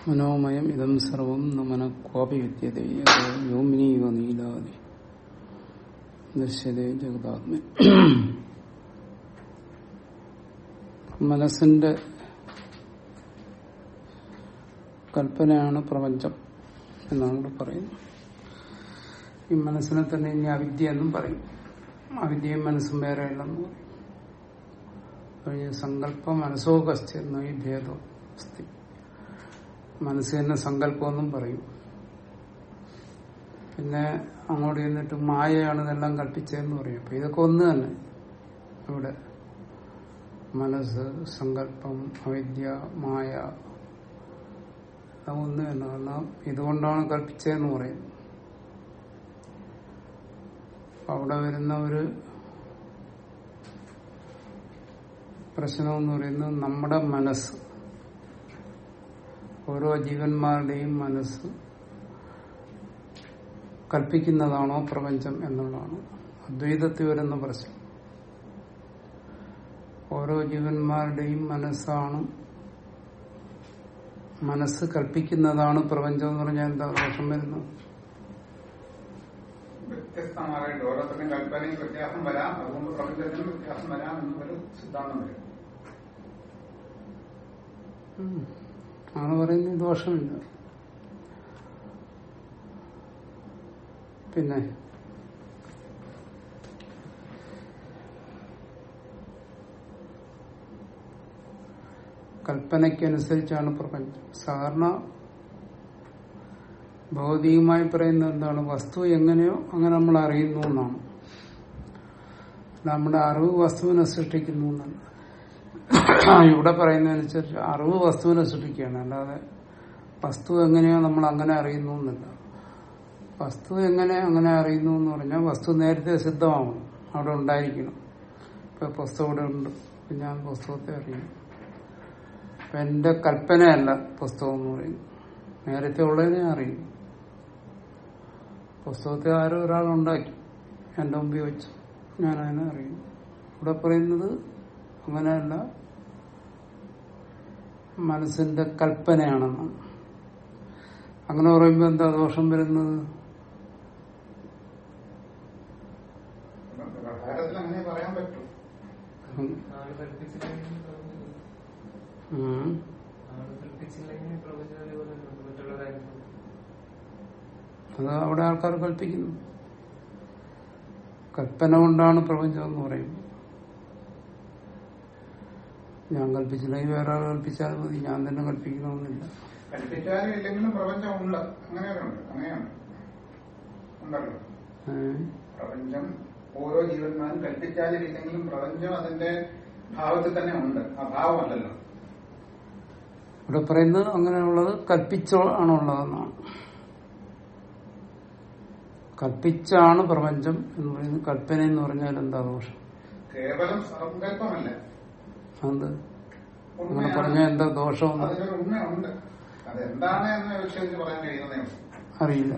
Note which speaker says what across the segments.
Speaker 1: മനോമയം ഇതം സർവം നമന ക്വാപി വിദ്യതേ യോമിനീവ നീലാതി ദൃശ്യതേ ജഗതാത്മ മനസ്സിന്റെ കൽപ്പനയാണ് പ്രപഞ്ചം എന്നാണ് ഇവിടെ പറയുന്നത് ഈ മനസ്സിനെ തന്നെ ഇനി അവിദ്യ എന്നും പറയും അവിദ്യയും മനസ്സും വേറെ അല്ലെന്ന് പറയും കഴിഞ്ഞ സങ്കല്പ മനസ്സോകസ്ഥ എന്ന ഈ ഭേദം അസ്ഥി മനസ്സ് തന്നെ സങ്കല്പമെന്നും പറയും പിന്നെ അങ്ങോട്ട് ചെന്നിട്ട് മായയാണ് ഇതെല്ലാം കൽപ്പിച്ചതെന്ന് പറയും അപ്പൊ ഇതൊക്കെ ഒന്ന് തന്നെ ഇവിടെ മനസ്സ് സങ്കല്പം അവിദ്യ മായ ഒന്ന് തന്നെ കാരണം ഇതുകൊണ്ടാണ് കൽപ്പിച്ചതെന്ന് പറയുന്നത് അവിടെ വരുന്ന ഒരു പ്രശ്നമെന്ന് പറയുന്നത് നമ്മുടെ മനസ്സ് ഓരോ ജീവന്മാരുടെയും മനസ്സ് കൽപ്പിക്കുന്നതാണോ പ്രപഞ്ചം എന്നുള്ളതാണ് അദ്വൈതത്തിൽ വരുന്ന പ്രശ്നം ഓരോ ജീവന്മാരുടെയും മനസ്സാണ് മനസ്സ് കൽപ്പിക്കുന്നതാണ് പ്രപഞ്ചം എന്ന് പറഞ്ഞാൽ എന്താ ദോഷം വരുന്നത്
Speaker 2: വ്യത്യസ്തമായിട്ട് ഓരോരുത്തരുടെയും കൽപ്പനയും വ്യത്യാസം വരാം അതുകൊണ്ട് പ്രപഞ്ചത്തിനും വ്യത്യാസം വരാം എന്നൊരു സിദ്ധാന്തം വരും
Speaker 1: ആണ് പറയുന്നത് ദോഷമില്ല പിന്നെ കൽപ്പനയ്ക്കനുസരിച്ചാണ് പ്രപഞ്ചം സാധാരണ ഭൗതികമായി പറയുന്നത് എന്താണ് വസ്തു എങ്ങനെയോ അങ്ങനെ നമ്മൾ അറിയുന്നു എന്നാണ് നമ്മുടെ അറിവ് വസ്തുവിനെ സൃഷ്ടിക്കുന്നു എന്നല്ല ഇവിടെ പറയുന്നതനുസരിച്ച് അറിവ് വസ്തുവിനെ സൃഷ്ടിക്കുകയാണ് അല്ലാതെ വസ്തു എങ്ങനെയോ നമ്മൾ അങ്ങനെ അറിയുന്നു എന്നല്ല വസ്തു എങ്ങനെ അങ്ങനെ അറിയുന്നു എന്ന് പറഞ്ഞാൽ വസ്തു നേരത്തെ സിദ്ധമാവണം അവിടെ ഉണ്ടായിരിക്കണം ഇപ്പൊ പുസ്തകം ഇവിടെ ഉണ്ട് ഞാൻ പുസ്തകത്തെ അറിയുന്നു അപ്പൊ എന്റെ കൽപ്പനയല്ല പുസ്തകം എന്ന് പറയുന്നത് നേരത്തെ ഉള്ളതിനെ അറിയും പുസ്തകത്തെ ആരോ ഒരാൾ ഉണ്ടാക്കി എന്റെ മുമ്പിൽ വെച്ചു ഞാൻ അതിനെ അറിയും ഇവിടെ പറയുന്നത് അങ്ങനെയല്ല മനസ്സിന്റെ കൽപ്പനയാണെന്ന് അങ്ങനെ പറയുമ്പോൾ എന്താ ദോഷം വരുന്നത്
Speaker 2: പ്രകാരത്തിൽ അങ്ങനെ പറയാൻ പറ്റും
Speaker 1: ഉം.
Speaker 3: ആള് കൽപ്പിച്ചില്ലെങ്കിൽ പ്രപഞ്ചം
Speaker 1: ഉം.
Speaker 3: ആള് കൽപ്പിച്ചില്ലെങ്കിൽ പ്രപഞ്ചം അതേപോലെ തന്നെ ഉണ്ട്. മറ്റുള്ള കാര്യങ്ങൾ
Speaker 1: അത് അവിടെ ആൾക്കാർ കൽപ്പിക്കുന്നു കൽപ്പന കൊണ്ടാണ് പ്രപഞ്ചം എന്ന് പറയുന്നത് ഞാൻ കൽപ്പിച്ചില്ലെങ്കിൽ വേറെ ആൾ കൽപ്പിച്ചാൽ മതി ഞാൻ തന്നെ കൽപ്പിക്കണമെന്നില്ല
Speaker 2: കൽപ്പിച്ചാലും ഇല്ലെങ്കിലും പ്രപഞ്ചം ഉണ്ട് അങ്ങനെയുണ്ട് അങ്ങനെയാണ് ഉണ്ടല്ലോ
Speaker 1: ഏഹ്
Speaker 2: പ്രപഞ്ചം ഓരോ ജീവന്മാരും കൽപ്പിച്ചാലും ഇല്ലെങ്കിലും പ്രപഞ്ചം അതിന്റെ ഭാവത്തിൽ തന്നെ ഉണ്ട് ആ ഭാവമല്ലല്ലോ
Speaker 1: ഇവിടെ പറയുന്നത് അങ്ങനെയുള്ളത് കൽപ്പിച്ചോ ആണുള്ളതെന്നാണ് കൽപ്പിച്ചാണ് പ്രപഞ്ചം എന്ന് പറയുന്നത് കൽപ്പന എന്ന് പറഞ്ഞാൽ എന്താ ദോഷം
Speaker 2: കേവലം സങ്കല്പമല്ല
Speaker 1: അത് അങ്ങനെ
Speaker 2: ഉണ്മയാണ്.
Speaker 1: പറഞ്ഞാൽ എന്താ ദോഷം എന്ന്
Speaker 2: അതിനൊരു ഉണ്മയുണ്ട് അതെന്താണ് എന്ന് വിഷയിച്ച് പറയാൻ കഴിയുന്നതേ ഉള്ളൂ
Speaker 1: അറിയില്ല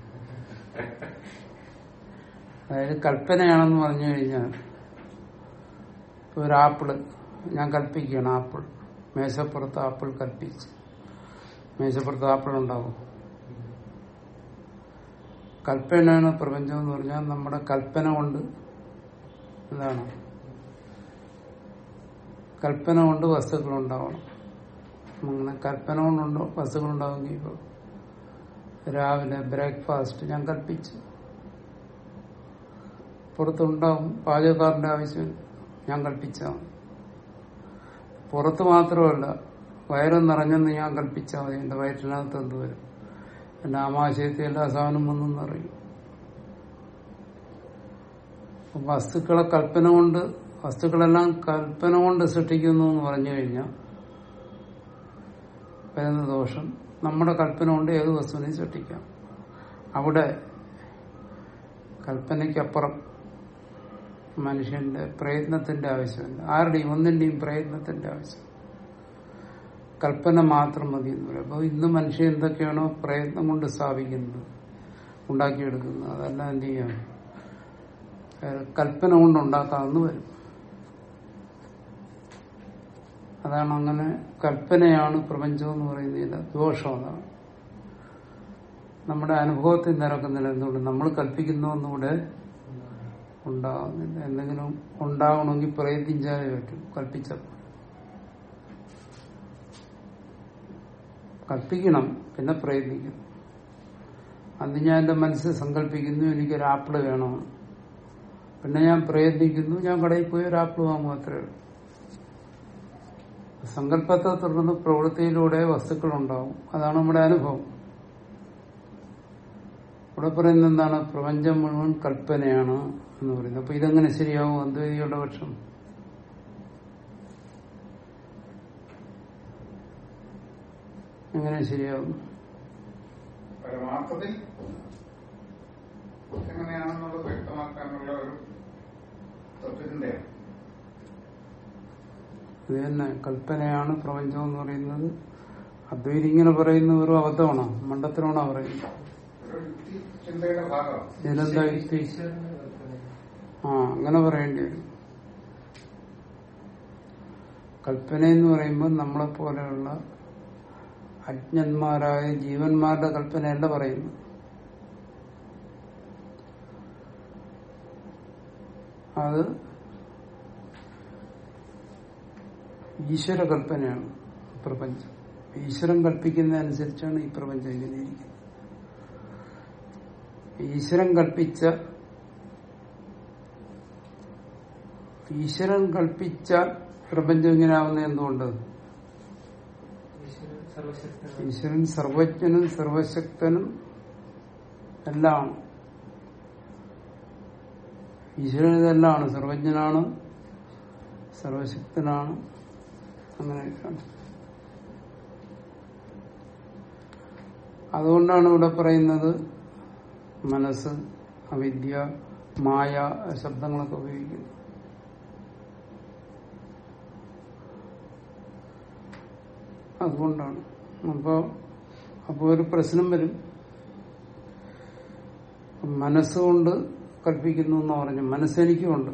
Speaker 1: അതായത് കൽപ്പനയാണെന്ന് പറഞ്ഞു കഴിഞ്ഞാൽ ഇപ്പൊ ഒരു ആപ്പിള് ഞാൻ കൽപ്പിക്കുകയാണ് ആപ്പിൾ മേശപ്പുറത്ത് ആപ്പിൾ കൽപ്പിച്ച് മേശപ്പുറത്ത് ആപ്പിൾ ഉണ്ടാവും കൽപ്പനയാണ് പ്രപഞ്ചം എന്ന് പറഞ്ഞാൽ നമ്മുടെ കൽപ്പന കൊണ്ട് എന്താണ് കൽപ്പന കൊണ്ട് വസ്തുക്കൾ ഉണ്ടാവണം അങ്ങനെ കൽപ്പന കൊണ്ടുണ്ടോ വസ്തുക്കൾ ഉണ്ടാവുമെങ്കിൽ ഇപ്പോൾ രാവിലെ ബ്രേക്ക്ഫാസ്റ്റ് ഞാൻ കൽപ്പിച്ചു പുറത്തുണ്ടാവും പാചകക്കാരന്റെ ആവശ്യം ഞാൻ കൽപ്പിച്ചാൽ മതി പുറത്ത് മാത്രമല്ല വയറ് നിറഞ്ഞെന്ന് ഞാൻ കൽപ്പിച്ചാൽ മതി എന്റെ വയറ്റിനകത്ത് എന്ത് വരും എന്റെ ആമാശയത്തെ എല്ലാ സാധനവും വന്നു നിറയും അപ്പൊ വസ്തുക്കളെ കൽപ്പന കൊണ്ട് വസ്തുക്കളെല്ലാം കൽപ്പന കൊണ്ട് സൃഷ്ടിക്കുന്നു എന്ന് പറഞ്ഞു കഴിഞ്ഞാൽ വരുന്ന ദോഷം നമ്മുടെ കൽപ്പന കൊണ്ട് ഏത് വസ്തുവിനെയും സൃഷ്ടിക്കാം അവിടെ കൽപ്പനയ്ക്കപ്പുറം മനുഷ്യന്റെ പ്രയത്നത്തിന്റെ ആവശ്യമില്ല ആരുടെയും ഒന്നിന്റെയും പ്രയത്നത്തിന്റെ ആവശ്യം കൽപ്പന മാത്രം മതി എന്ന് പറയും അപ്പോൾ ഇന്ന് മനുഷ്യൻ എന്തൊക്കെയാണോ പ്രയത്നം കൊണ്ട് സ്ഥാപിക്കുന്നത് ഉണ്ടാക്കിയെടുക്കുന്നത് അതെല്ലാം എന്ത് ചെയ്യാം ഏഹ് കൽപ്പന കൊണ്ട് ഉണ്ടാക്കാമെന്ന് വരും അതാണ് അങ്ങനെ കൽപ്പനയാണ് പ്രപഞ്ചം എന്ന് പറയുന്നതില്ല ദോഷം അതാണ് നമ്മുടെ അനുഭവത്തിൽ നിരക്കുന്നില്ല എന്തുകൊണ്ട് നമ്മൾ കൽപ്പിക്കുന്നൊന്നുകൂടെ ഉണ്ടാകുന്നില്ല എന്തെങ്കിലും ഉണ്ടാകണമെങ്കിൽ പ്രയത്നിച്ചാലേ പറ്റും കൽപ്പിച്ച കൽപ്പിക്കണം പിന്നെ പ്രയത്നിക്കണം അന്ന് ഞാൻ എന്റെ മനസ്സിൽ സങ്കല്പിക്കുന്നു എനിക്കൊരു ആപ്പിള് വേണമെന്ന് പിന്നെ ഞാൻ പ്രയത്നിക്കുന്നു ഞാൻ കടയിൽ പോയി ഒരു ആപ്പിൾ വാങ്ങും അത്രേ ഉള്ളൂ സങ്കല്പത്തെ തുടർന്ന് പ്രവൃത്തിയിലൂടെ വസ്തുക്കൾ ഉണ്ടാവും അതാണ് നമ്മുടെ അനുഭവം ഇവിടെ പറയുന്നത് എന്താണ് പ്രപഞ്ചം മുഴുവൻ കൽപ്പനയാണ് എന്ന് പറയുന്നത് അപ്പൊ ഇതെങ്ങനെ ശരിയാവും അദ്വൈതിയുടെ പക്ഷം എങ്ങനെ ശരിയാവും
Speaker 2: പരമാർത്ഥത്തിൽ എങ്ങനെയാണെന്നുള്ളത് വ്യക്തമാക്കാനുള്ള ഒരു തത്വചിന്തയാണ്
Speaker 1: ഇത് തന്നെ കൽപ്പനയാണ് പ്രപഞ്ചം എന്ന് പറയുന്നത് അദ്വൈതി ഇങ്ങനെ പറയുന്ന ഒരു അബദ്ധമാണോ മണ്ടത്തിലാണോ പറയുന്നത്
Speaker 2: ഒരു യുക്തി ചിന്തയുടെ ഭാഗമാണ്
Speaker 1: ഇതിലെന്താ യുക്തി
Speaker 3: ഈശ്വരന്റെ കൽപ്പന
Speaker 1: ആ അങ്ങനെ പറയേണ്ടി വരും കൽപ്പന എന്ന് പറയുമ്പോൾ നമ്മളെ പോലെയുള്ള അജ്ഞന്മാരായ ജീവന്മാരുടെ കൽപ്പനയല്ല പറയുന്നു അത് ഈശ്വര കൽപ്പനയാണ് പ്രപഞ്ചം ഈശ്വരൻ കൽപ്പിക്കുന്നതനുസരിച്ചാണ് ഈ പ്രപഞ്ചം ഇങ്ങനെ ഇരിക്കുന്നത് ഈശ്വരൻ കൽപ്പിച്ച ഈശ്വരൻ കൽപ്പിച്ച പ്രപഞ്ചം ഇങ്ങനെ ആവുന്നത് എന്തുകൊണ്ട്
Speaker 3: ഈശ്വരൻ സർവശക്തനാണ്
Speaker 1: ഈശ്വരൻ സർവജ്ഞനും സർവശക്തനും എല്ലാം ഈശ്വരൻ ഇതെല്ലാം സർവജ്ഞനാണ് സർവശക്തനാണ് അങ്ങനെയൊക്കെയാണ് അതുകൊണ്ടാണ് ഇവിടെ പറയുന്നത് മനസ്സ് അവിദ്യ മായ ശബ്ദങ്ങളൊക്കെ ഉപയോഗിക്കുന്നത് അതുകൊണ്ടാണ് അപ്പോ അപ്പോ ഒരു പ്രശ്നം വരും മനസ്സുകൊണ്ട് കൽപ്പിക്കുന്നു എന്ന് പറഞ്ഞു മനസ്സെനിക്കുമുണ്ട്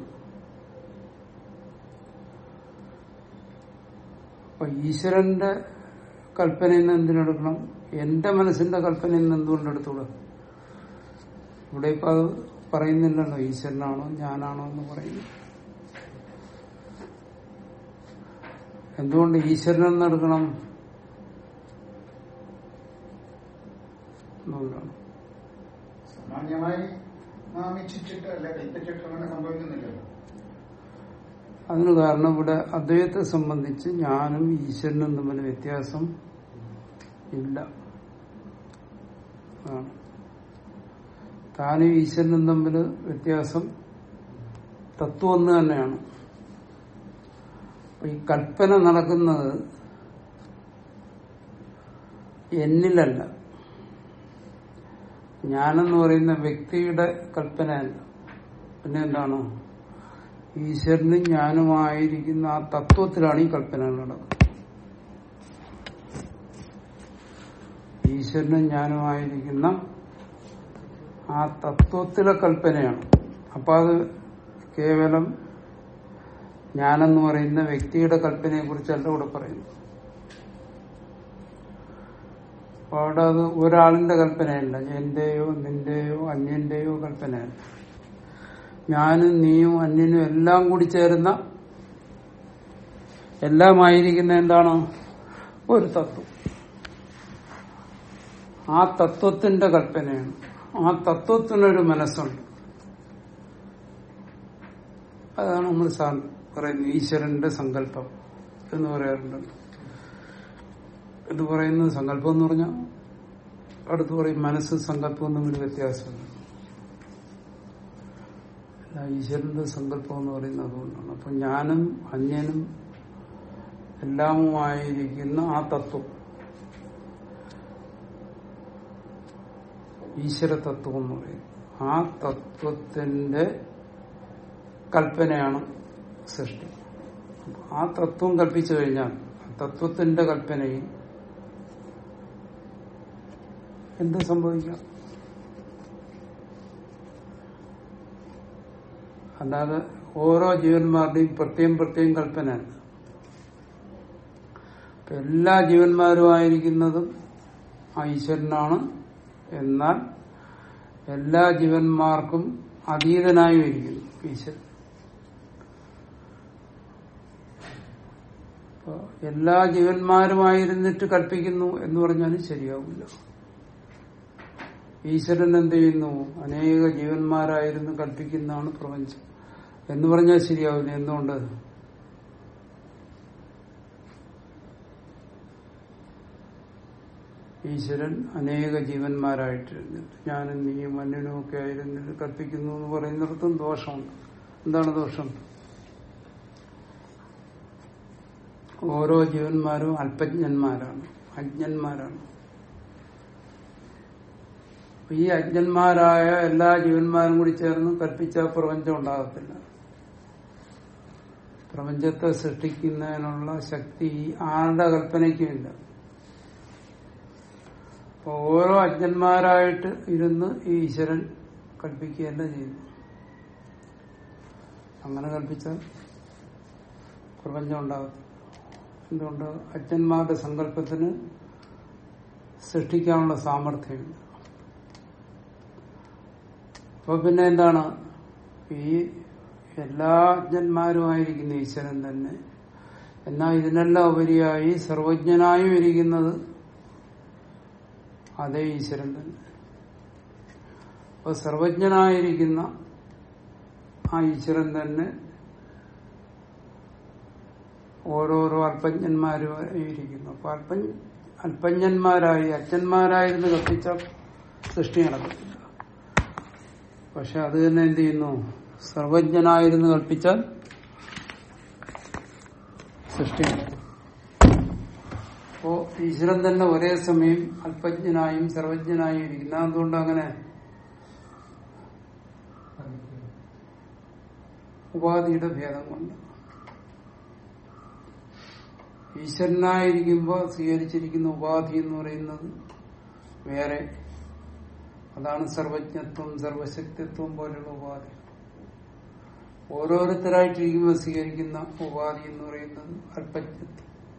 Speaker 1: അപ്പൊ ഈശ്വരന്റെ കൽപ്പനയിൽ നിന്ന് എന്തിനെടുക്കണം എന്റെ മനസ്സിന്റെ കൽപ്പനയിൽ നിന്ന് എന്തുകൊണ്ട് എടുത്തുകൂടാ ഇവിടെ ഇപ്പൊ അത് പറയുന്നില്ലല്ലോ ഈശ്വരനാണോ ഞാനാണോ എന്ന് പറയുന്നു എന്തുകൊണ്ട് ഈശ്വരൻ എന്നെടുക്കണം എന്തുകൊണ്ടാണ്
Speaker 2: സാമാന്യമായി നാം ഇച്ഛിച്ചിട്ട് അല്ല കൽപ്പിച്ചിട്ട് അങ്ങനെ സംഭവിക്കുന്നില്ലല്ലോ
Speaker 1: അതിന് കാരണം ഇവിടെ അദ്വൈതത്തെ സംബന്ധിച്ച് ഞാനും ഈശ്വരനും തമ്മിൽ വ്യത്യാസം ഇല്ല ആണ് താനും ഈശ്വരനും തമ്മിൽ വ്യത്യാസം തത്വം ഒന്ന് തന്നെയാണ് അപ്പൊ ഈ കൽപ്പന നടക്കുന്നത് എന്നിലല്ല ഞാനെന്ന് പറയുന്ന വ്യക്തിയുടെ കൽപ്പനയല്ല പിന്നെ എന്താണ് ഈശ്വരനും ഞാനുമായിരിക്കുന്ന ആ തത്വത്തിലാണ് ഈ കൽപ്പനകൾ നടക്കുന്നത് ഈശ്വരനും ഞാനുമായിരിക്കുന്ന ആ തത്വത്തിലെ കൽപ്പനയാണ് അപ്പൊ അത് കേവലം ഞാനെന്ന് പറയുന്ന വ്യക്തിയുടെ കൽപ്പനയെ കുറിച്ചല്ല ഇവിടെ പറയുന്നത് അപ്പൊ അവിടെ അത് ഒരാളിന്റെ കൽപ്പനയല്ല എന്റെയോ നിന്റെയോ അന്യന്റെയോ കൽപ്പനയല്ല ഞാനും നീയും അന്യനും എല്ലാം കൂടി ചേരുന്ന എല്ലാമായിരിക്കുന്ന എന്താണ് ഒരു തത്വം ആ തത്വത്തിന്റെ കൽപ്പനയാണ് ആ തത്വത്തിനൊരു മനസ്സുണ്ട് അതാണ് നമ്മൾ സാ- പറയുന്നത് ഈശ്വരന്റെ സങ്കല്പം എന്ന് പറയാറുണ്ട് ഇത് പറയുന്നത് സങ്കല്പം എന്ന് പറഞ്ഞാൽ അടുത്ത് പറയും മനസ്സ് സങ്കല്പവും തമ്മിൽ വ്യത്യാസമുണ്ട് അല്ല, ഈശ്വരന്റെ സങ്കല്പം എന്ന് പറയുന്നത് അതുകൊണ്ടാണ് അപ്പൊ ഞാനും അന്യനും എല്ലാമുമായിരിക്കുന്ന ആ തത്വം ഈശ്വര തത്വം എന്ന് പറയും ആ തത്വത്തിന്റെ കൽപ്പനയാണ് സൃഷ്ടി അപ്പൊ ആ തത്വം കൽപ്പിച്ചു കഴിഞ്ഞാൽ ആ തത്വത്തിന്റെ കൽപ്പനയിൽ എന്ത് സംഭവിക്കാം അല്ലാതെ ഓരോ ജീവന്മാരുടെയും പ്രത്യേകം പ്രത്യേകം കൽപ്പനയല്ല എല്ലാ ജീവന്മാരുമായിരിക്കുന്നതും ആ ഈശ്വരനാണ് എന്നാൽ എല്ലാ ജീവന്മാർക്കും അതീതനായും ഇരിക്കുന്നു ഈശ്വരൻ അപ്പൊ എല്ലാ ജീവന്മാരുമായിരുന്നിട്ട് കൽപ്പിക്കുന്നു എന്ന് പറഞ്ഞാലും ശരിയാവില്ല ഈശ്വരൻ എന്ത് ചെയ്യുന്നു അനേക ജീവന്മാരായിരുന്നു കൽപ്പിക്കുന്നതാണ് പ്രപഞ്ചം എന്ന് പറഞ്ഞാൽ ശരിയാവില്ല എന്തുകൊണ്ട് ഈശ്വരൻ അനേക ജീവന്മാരായിട്ടിരുന്നിട്ട് ഞാനും നീയും അന്യനും ഒക്കെ ആയിരുന്നിട്ട് കൽപ്പിക്കുന്നു എന്ന് പറയുന്നിടത്തും ദോഷമുണ്ട് എന്താണ് ദോഷം ഓരോ ജീവന്മാരും അല്പജ്ഞന്മാരാണ് അജ്ഞന്മാരാണ് അപ്പൊ ഈ അജ്ഞന്മാരായ എല്ലാ ജീവന്മാരും കൂടി ചേർന്ന് കൽപ്പിച്ച പ്രപഞ്ചം ഉണ്ടാകത്തില്ല പ്രപഞ്ചത്തെ സൃഷ്ടിക്കുന്നതിനുള്ള ശക്തി ആരുടെ കൽപ്പനയ്ക്കുമില്ല അപ്പൊ ഓരോ അജ്ഞന്മാരായിട്ട് ഇരുന്ന് ഈ ഈശ്വരൻ കൽപ്പിക്കുകയല്ല ചെയ്യുന്നു അങ്ങനെ കൽപ്പിച്ചാൽ പ്രപഞ്ചം ഉണ്ടാകും എന്തുകൊണ്ട് അജ്ഞന്മാരുടെ സങ്കല്പത്തിന് സൃഷ്ടിക്കാനുള്ള സാമർഥ്യമില്ല അപ്പൊ പിന്നെ എന്താണ് ഈ എല്ലാ അജ്ഞന്മാരുമായിരിക്കുന്ന ഈശ്വരൻ തന്നെ എന്നാൽ ഇതിനെല്ലാം ഉപരിയായി സർവജ്ഞനായും ഇരിക്കുന്നത് അതേ ഈശ്വരൻ തന്നെ അപ്പൊ സർവജ്ഞനായിരിക്കുന്ന ആ ഈശ്വരൻ തന്നെ ഓരോരോ അല്പജ്ഞന്മാരുമായിരിക്കുന്നു അപ്പൊ അല്പ അല്പജ്ഞന്മാരായി അച്ഛന്മാരായിരുന്നു കത്തിച്ച സൃഷ്ടി നടക്കത്തില്ല പക്ഷെ അത് തന്നെ എന്ത് ചെയ്യുന്നു സർവജ്ഞനായിരുന്നു കൽപ്പിച്ചാൽ സൃഷ്ടി നടക്കും അപ്പോ ഈശ്വരൻ തന്നെ ഒരേ സമയം അല്പജ്ഞനായും സർവജ്ഞനായും ഇരിക്കുന്ന അതുകൊണ്ട് അങ്ങനെ ഉപാധിയുടെ ഭേദം കൊണ്ട് ഈശ്വരനായിരിക്കുമ്പോൾ സ്വീകരിച്ചിരിക്കുന്ന ഉപാധി എന്ന് പറയുന്നത് വേറെ അതാണ് സർവജ്ഞത്വം സർവശക്തിത്വം പോലുള്ള ഉപാധി ഓരോരുത്തരായിട്ടിരിക്കുമ്പോൾ സ്വീകരിക്കുന്ന ഉപാധി എന്ന് പറയുന്നത് അല്പജ്ഞത്വം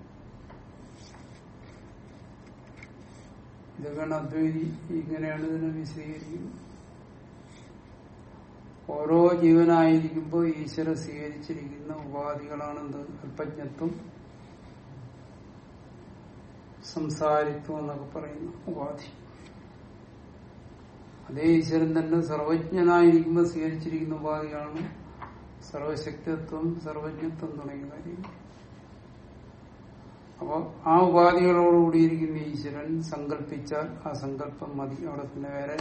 Speaker 1: ഇതൊക്കെയാണ് അദ്വൈതി ഇങ്ങനെയാണ് ഇതിനെ വിശദീകരിക്കുന്നത് ഓരോ ജീവനായിരിക്കുമ്പോൾ ഈശ്വര സ്വീകരിച്ചിരിക്കുന്ന ഉപാധികളാണ് എന്ത് അല്പജ്ഞത്വം സംസാരിത്വം എന്നൊക്കെ പറയുന്ന ഉപാധി അതേ ഈശ്വരൻ തന്നെ സർവജ്ഞനായിരിക്കുമ്പോൾ സ്വീകരിച്ചിരിക്കുന്ന ഉപാധികളാണ് സർവശക്തിത്വം സർവജ്ഞത്വം തുടങ്ങിയ കാര്യങ്ങൾ അപ്പോൾ ആ ഉപാധികളോടുകൂടിയിരിക്കുന്ന ഈശ്വരൻ സങ്കല്പിച്ചാൽ ആ സങ്കല്പം മതി അവിടെ പിന്നെ വേറെ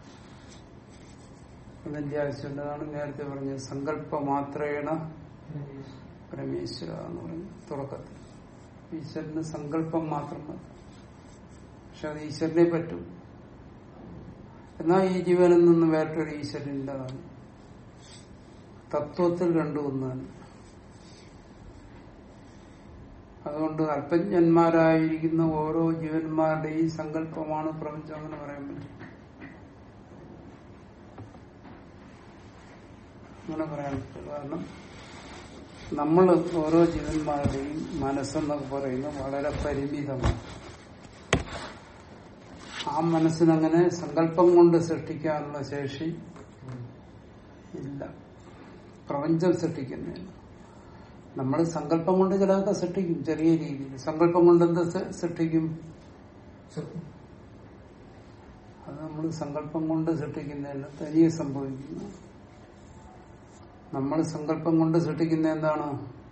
Speaker 1: ഇതിന്റെ ആവശ്യമുള്ളതാണ് നേരത്തെ പറഞ്ഞത് സങ്കല്പ മാത്രേണ പരമേശ്വര എന്ന് പറഞ്ഞു തുടക്കത്തിൽ ഈശ്വരന് സങ്കല്പം മാത്രം മതി പക്ഷെ അത് ഈശ്വരനെ പറ്റും എന്നാൽ ഈ ജീവനിൽ നിന്ന് വേറൊരു ഈശ്വരൻ്റെതാണ് തത്വത്തിൽ രണ്ടുമൊന്നാണ് അതുകൊണ്ട് അല്പജ്ഞന്മാരായിരിക്കുന്ന ഓരോ ജീവന്മാരുടെയും സങ്കല്പമാണ് പ്രപഞ്ചം എന്ന് പറയാൻ പറ്റും അങ്ങനെ പറയാൻ പറ്റും കാരണം നമ്മൾ ഓരോ ജീവന്മാരുടെയും മനസ്സെന്നൊക്കെ പറയുന്നത് വളരെ പരിമിതമാണ് ആ മനസ്സിനങ്ങനെ സങ്കല്പം കൊണ്ട് സൃഷ്ടിക്കാനുള്ള ശേഷി ഇല്ല പ്രപഞ്ചം സൃഷ്ടിക്കുന്നില്ല നമ്മൾ സങ്കല്പം കൊണ്ട് ചിലതൊക്കെ സൃഷ്ടിക്കും ചെറിയ രീതിയിൽ സങ്കല്പം കൊണ്ട് എന്ത് സൃ- സൃഷ്ടിക്കും അത് നമ്മൾ സങ്കല്പം കൊണ്ട് സൃഷ്ടിക്കുന്നതല്ല തനിയെ സംഭവിക്കുന്നു നമ്മൾ സങ്കല്പം കൊണ്ട് സൃഷ്ടിക്കുന്ന എന്താണ്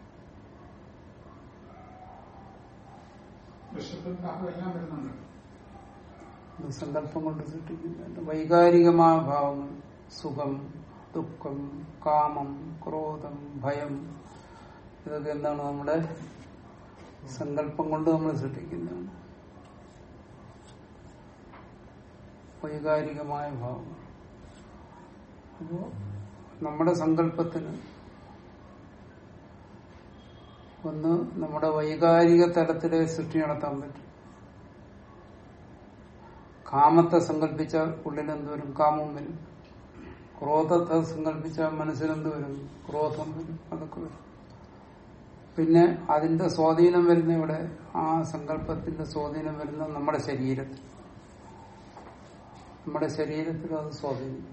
Speaker 2: വിശുദ്ധ ദാഹം എല്ലാം വരുന്നുണ്ട്
Speaker 1: ഇത് സങ്കല്പം കൊണ്ട് സൃഷ്ടിക്കുന്ന വൈകാരികമായ ഭാവങ്ങൾ സുഖം ദുഃഖം കാമം ക്രോധം ഭയം ഇതൊക്കെ എന്താണ് നമ്മുടെ സങ്കല്പം കൊണ്ട് നമ്മൾ സൃഷ്ടിക്കുന്നതാണ് വൈകാരികമായ ഭാവങ്ങൾ അപ്പോ നമ്മുടെ സങ്കല്പത്തിന് ഒന്ന് നമ്മുടെ വൈകാരിക തലത്തിലെ സൃഷ്ടി നടത്താൻ പറ്റും കാമത്തെ സങ്കല്പിച്ചാൽ ഉള്ളിൽ എന്ത് വരും കാമം വരും ക്രോധത്തെ സങ്കല്പിച്ചാൽ മനസ്സിലെന്ത് വരും ക്രോധം വരും അതൊക്കെ വരും പിന്നെ അതിന്റെ സ്വാധീനം വരുന്ന ഇവിടെ ആ സങ്കല്പത്തിന്റെ സ്വാധീനം വരുന്ന നമ്മുടെ ശരീരത്തിൽ നമ്മുടെ ശരീരത്തിൽ അത് സ്വാധീനം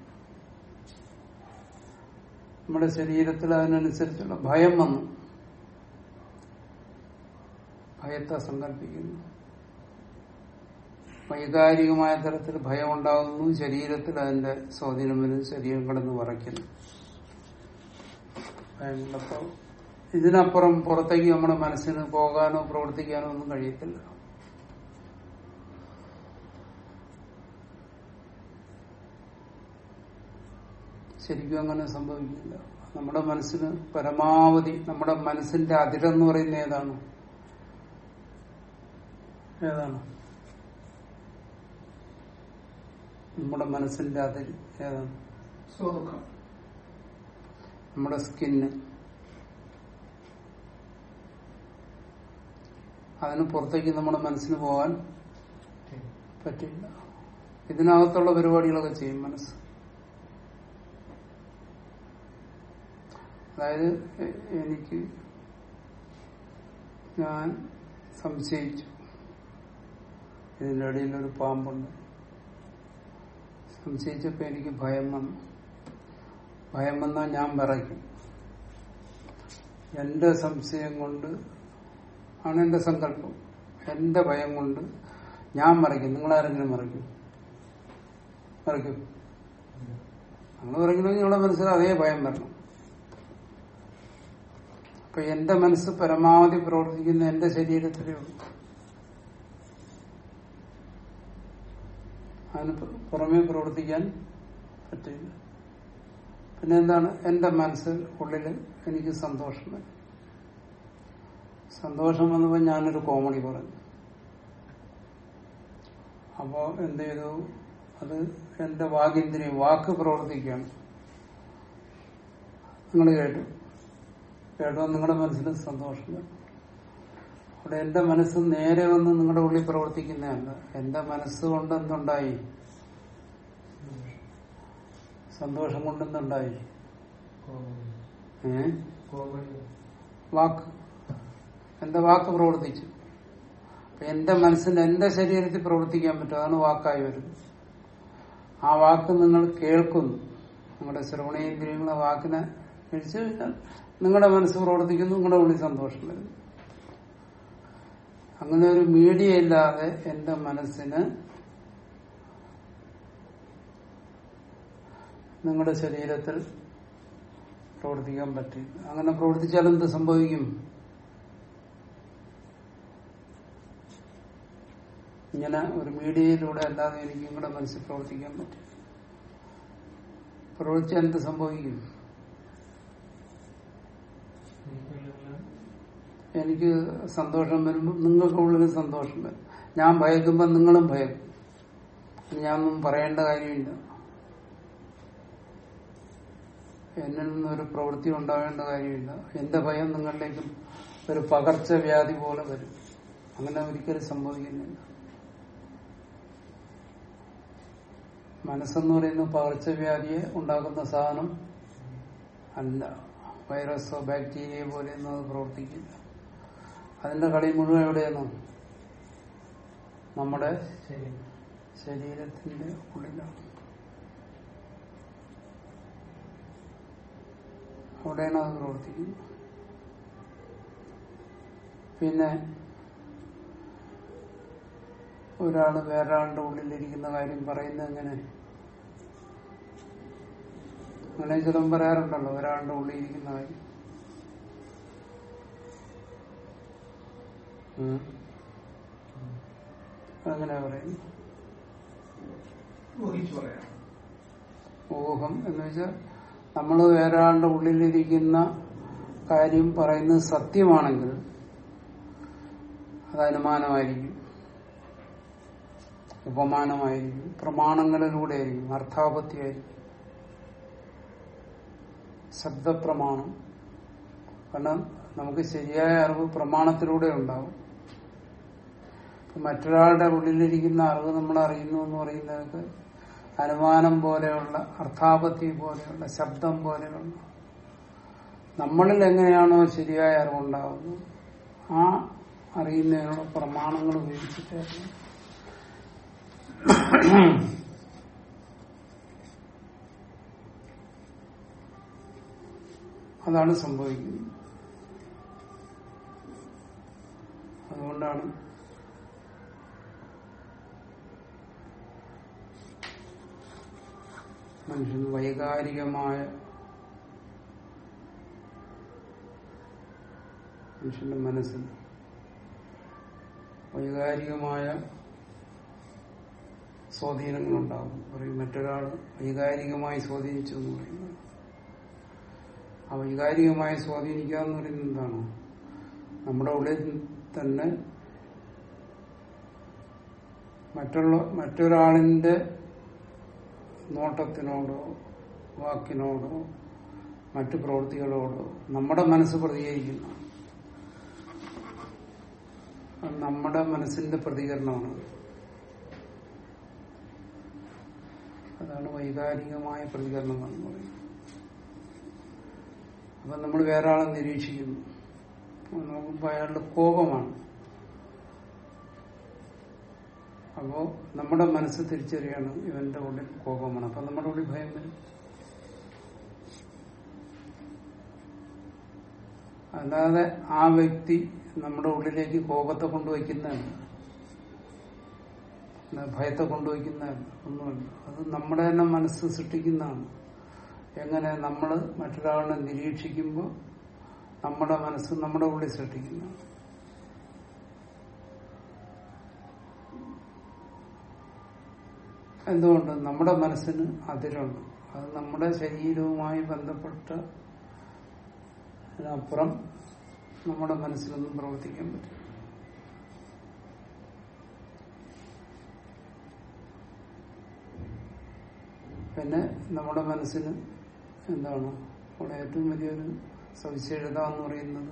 Speaker 1: നമ്മുടെ ശരീരത്തിൽ അതിനനുസരിച്ചുള്ള ഭയം വന്നു ഭയത്തെ സങ്കല്പിക്കുന്നു വൈകാരികമായ തരത്തിൽ ഭയം ഉണ്ടാകുന്നു ശരീരത്തിൽ അതിന്റെ സ്വാധീനം വരുന്നു ശരീരം കിടന്ന് വറയ്ക്കുന്നു ഭയമുള്ളപ്പോ ഇതിനപ്പുറം പുറത്തേക്ക് നമ്മുടെ മനസ്സിന് പോകാനോ പ്രവർത്തിക്കാനോ ഒന്നും കഴിയത്തില്ല ശരിക്കും അങ്ങനെ സംഭവിക്കില്ല നമ്മുടെ മനസ്സിന് പരമാവധി നമ്മുടെ മനസ്സിന്റെ അതിരെന്ന് പറയുന്ന ഏതാണ് ഏതാണ് നമ്മുടെ മനസ്സിന്റെ അതിര് ഏതാണ്
Speaker 2: സ്വദുഃഖം
Speaker 1: നമ്മുടെ സ്കിന്ന് അതിന് പുറത്തേക്ക് നമ്മുടെ മനസ്സിന് പോകാൻ പറ്റില്ല ഇതിനകത്തുള്ള പരിപാടികളൊക്കെ ചെയ്യും മനസ്സ് അതായത് എ- എനിക്ക് ഞാൻ സംശയിച്ചു ഇതിന്റെ ഇടയിൽ ഒരു പാമ്പുണ്ട് സംശയിച്ചപ്പോ എനിക്ക് ഭയം വന്നു ഭയം വന്നാൽ ഞാൻ വിറയ്ക്കും എന്റെ സംശയം കൊണ്ട് ആണ് എന്റെ സങ്കല്പം എന്റെ ഭയം കൊണ്ട് ഞാൻ മറിക്കും നിങ്ങളാരെങ്കിലും മറിക്കും മറിക്കും നിങ്ങൾ മറിക്കണമെങ്കിൽ നിങ്ങളുടെ മനസ്സിൽ അതേ ഭയം വരണം അപ്പൊ എന്റെ മനസ്സ് പരമാവധി പ്രവർത്തിക്കുന്ന എന്റെ ശരീരത്തിലേ ഉള്ളൂ അതിന് പു- പുറമേ പ്രവർത്തിക്കാൻ പറ്റില്ല പിന്നെ എന്താണ് എന്റെ മനസ്സിൽ ഉള്ളില് എനിക്ക് സന്തോഷം വരും സന്തോഷം വന്നപ്പോൾ ഞാനൊരു കോമഡി പറഞ്ഞു അപ്പോ എന്ത് ചെയ്തു അത് എന്റെ വാഗിന്ദ്രിയം വാക്ക് പ്രവർത്തിക്കുകയാണ് നിങ്ങൾ കേട്ടു കേട്ടോ നിങ്ങളുടെ മനസ്സിൽ സന്തോഷം വരും അവിടെ എന്റെ മനസ്സ് നേരെ വന്ന് നിങ്ങളുടെ ഉള്ളിൽ പ്രവർത്തിക്കുന്നതല്ല എന്റെ മനസ്സുകൊണ്ട് എന്തുണ്ടായി സന്തോഷം കൊണ്ട് എന്തുണ്ടായി ഏ വാക്ക് എന്റെ വാക്ക് പ്രവർത്തിച്ചു അപ്പൊ എന്റെ മനസ്സിന് എന്റെ ശരീരത്തിൽ പ്രവർത്തിക്കാൻ പറ്റും അതാണ് വാക്കായി വരുന്നത് ആ വാക്ക് നിങ്ങൾ കേൾക്കുന്നു നിങ്ങളുടെ ശ്രവണേന്ദ്രിയങ്ങളെ വാക്കിനെ കഴിച്ചു കഴിഞ്ഞാൽ നിങ്ങളുടെ മനസ്സ് പ്രവർത്തിക്കുന്നു നിങ്ങളുടെ ഉള്ളിൽ സന്തോഷം വരുന്നു അങ്ങനെ ഒരു മീഡിയ ഇല്ലാതെ എന്റെ മനസ്സിന് നിങ്ങളുടെ ശരീരത്തിൽ പ്രവർത്തിക്കാൻ പറ്റില്ല അങ്ങനെ പ്രവർത്തിച്ചാൽ എന്ത് സംഭവിക്കും ഇങ്ങനെ ഒരു മീഡിയയിലൂടെ അല്ലാതെ എനിക്ക് നിങ്ങളുടെ മനസ്സിൽ പ്രവർത്തിക്കാൻ പറ്റും പ്രവർത്തിച്ചാൽ എന്ത് സംഭവിക്കും എനിക്ക് സന്തോഷം വരുമ്പോൾ നിങ്ങൾക്ക് ഉള്ളിൽ സന്തോഷം വരും ഞാൻ ഭയക്കുമ്പോൾ നിങ്ങളും ഭയക്കും ഞാനൊന്നും പറയേണ്ട കാര്യമില്ല എന്നിൽ നിന്നൊരു പ്രവൃത്തി ഉണ്ടാവേണ്ട കാര്യമില്ല എന്റെ ഭയം നിങ്ങളിലേക്കും ഒരു പകർച്ചവ്യാധി പോലെ വരും അങ്ങനെ ഒരിക്കലും സംഭവിക്കുന്നില്ല മനസ്സെന്ന് പറയുന്നത് പകർച്ചവ്യാധിയെ ഉണ്ടാക്കുന്ന സാധനം അല്ല വൈറസോ ബാക്ടീരിയ പോലെയൊന്നും അത് പ്രവർത്തിക്കില്ല അതിന്റെ കളി മുഴുവൻ എവിടെയാണ് നമ്മുടെ ശരീരത്തിന്റെ ഉള്ളിലാണ് അവിടെയാണ് അത് പ്രവർത്തിക്കുന്നത് പിന്നെ ഒരാള് വേറൊരാളുടെ ഉള്ളിലിരിക്കുന്ന കാര്യം പറയുന്നത് എങ്ങനെ അങ്ങനെ ചിലം പറയാറുണ്ടല്ലോ ഒരാളുടെ ഉള്ളിലിരിക്കുന്ന കാര്യം ഉം. അതെങ്ങനെയാ പറയുന്നത്
Speaker 2: ഊഹിച്ചു പറയാം
Speaker 1: ഊഹം എന്ന് വെച്ചാൽ നമ്മൾ വേറൊരാളുടെ ഉള്ളിലിരിക്കുന്ന കാര്യം പറയുന്നത് സത്യമാണെങ്കിൽ അത് അനുമാനമായിരിക്കും ഉപമാനമായിരിക്കും പ്രമാണങ്ങളിലൂടെ ആയിരിക്കും അർത്ഥാപത്തിയായിരിക്കും ശബ്ദപ്രമാണം കാരണം നമുക്ക് ശരിയായ അറിവ് പ്രമാണത്തിലൂടെ ഉണ്ടാവും ഇപ്പൊ മറ്റൊരാളുടെ ഉള്ളിലിരിക്കുന്ന അറിവ് നമ്മൾ അറിയുന്നു എന്ന് പറയുന്നതൊക്കെ അനുമാനം പോലെയുള്ള അർത്ഥാപത്തി പോലെയുള്ള ശബ്ദം പോലെയുള്ള നമ്മളിൽ എങ്ങനെയാണോ ശരിയായ അറിവുണ്ടാകുന്നത് ആ അറിയുന്നതിനുള്ള പ്രമാണങ്ങൾ ഉപയോഗിച്ചിട്ടായിരുന്നു അതാണ് സംഭവിക്കുന്നത് അതുകൊണ്ടാണ് മനുഷ്യന് വൈകാരികമായ മനുഷ്യന്റെ മനസ്സിൽ വൈകാരികമായ സ്വാധീനങ്ങളുണ്ടാകും പറയും മറ്റൊരാൾ വൈകാരികമായി സ്വാധീനിച്ചു എന്ന് പറയുന്നത് ആ വൈകാരികമായി സ്വാധീനിക്കുക എന്ന് പറയുന്നത് എന്താണ് നമ്മുടെ ഉള്ളിൽ തന്നെ മറ്റുള്ള മറ്റൊരാളിന്റെ നോട്ടത്തിനോടോ വാക്കിനോടോ മറ്റു പ്രവൃത്തികളോടോ നമ്മുടെ മനസ്സ് പ്രതികരിക്കുന്നു അത് നമ്മുടെ മനസ്സിന്റെ പ്രതികരണമാണ് അതാണ് വൈകാരികമായ പ്രതികരണം എന്ന് പറയുന്നത് അപ്പൊ നമ്മൾ വേറെ ആളെ നിരീക്ഷിക്കുന്നു അപ്പൊ നോക്കുമ്പോ അയാളുടെ കോപമാണ് അപ്പോ നമ്മുടെ മനസ്സ് തിരിച്ചറിയാണ് ഇവന്റെ ഉള്ളിൽ കോപമാണ് അപ്പൊ നമ്മുടെ ഉള്ളിൽ ഭയം വരും അല്ലാതെ ആ വ്യക്തി നമ്മുടെ ഉള്ളിലേക്ക് കോപത്തെ കൊണ്ടുവയ്ക്കുന്നതല്ല അല്ല, ഭയത്തെ കൊണ്ടുവയ്ക്കുന്നതല്ല ഒന്നുമല്ല അത് നമ്മുടെ തന്നെ മനസ്സ് സൃഷ്ടിക്കുന്നതാണ് എങ്ങനെ നമ്മൾ മറ്റൊരാളിനെ നിരീക്ഷിക്കുമ്പോൾ നമ്മുടെ മനസ്സ് നമ്മുടെ ഉള്ളിൽ സൃഷ്ടിക്കുന്നതാണ് എന്തുകൊണ്ട് നമ്മുടെ മനസ്സിന് അതിരുണ്ട് അത് നമ്മുടെ ശരീരവുമായി ബന്ധപ്പെട്ട അതിനപ്പുറം നമ്മുടെ മനസ്സിലൊന്നും പ്രവർത്തിക്കാൻ പറ്റില്ല പിന്നെ നമ്മുടെ മനസ്സിന് എന്താണ് അവിടെ ഏറ്റവും വലിയൊരു സവിശേഷത എന്ന് പറയുന്നത്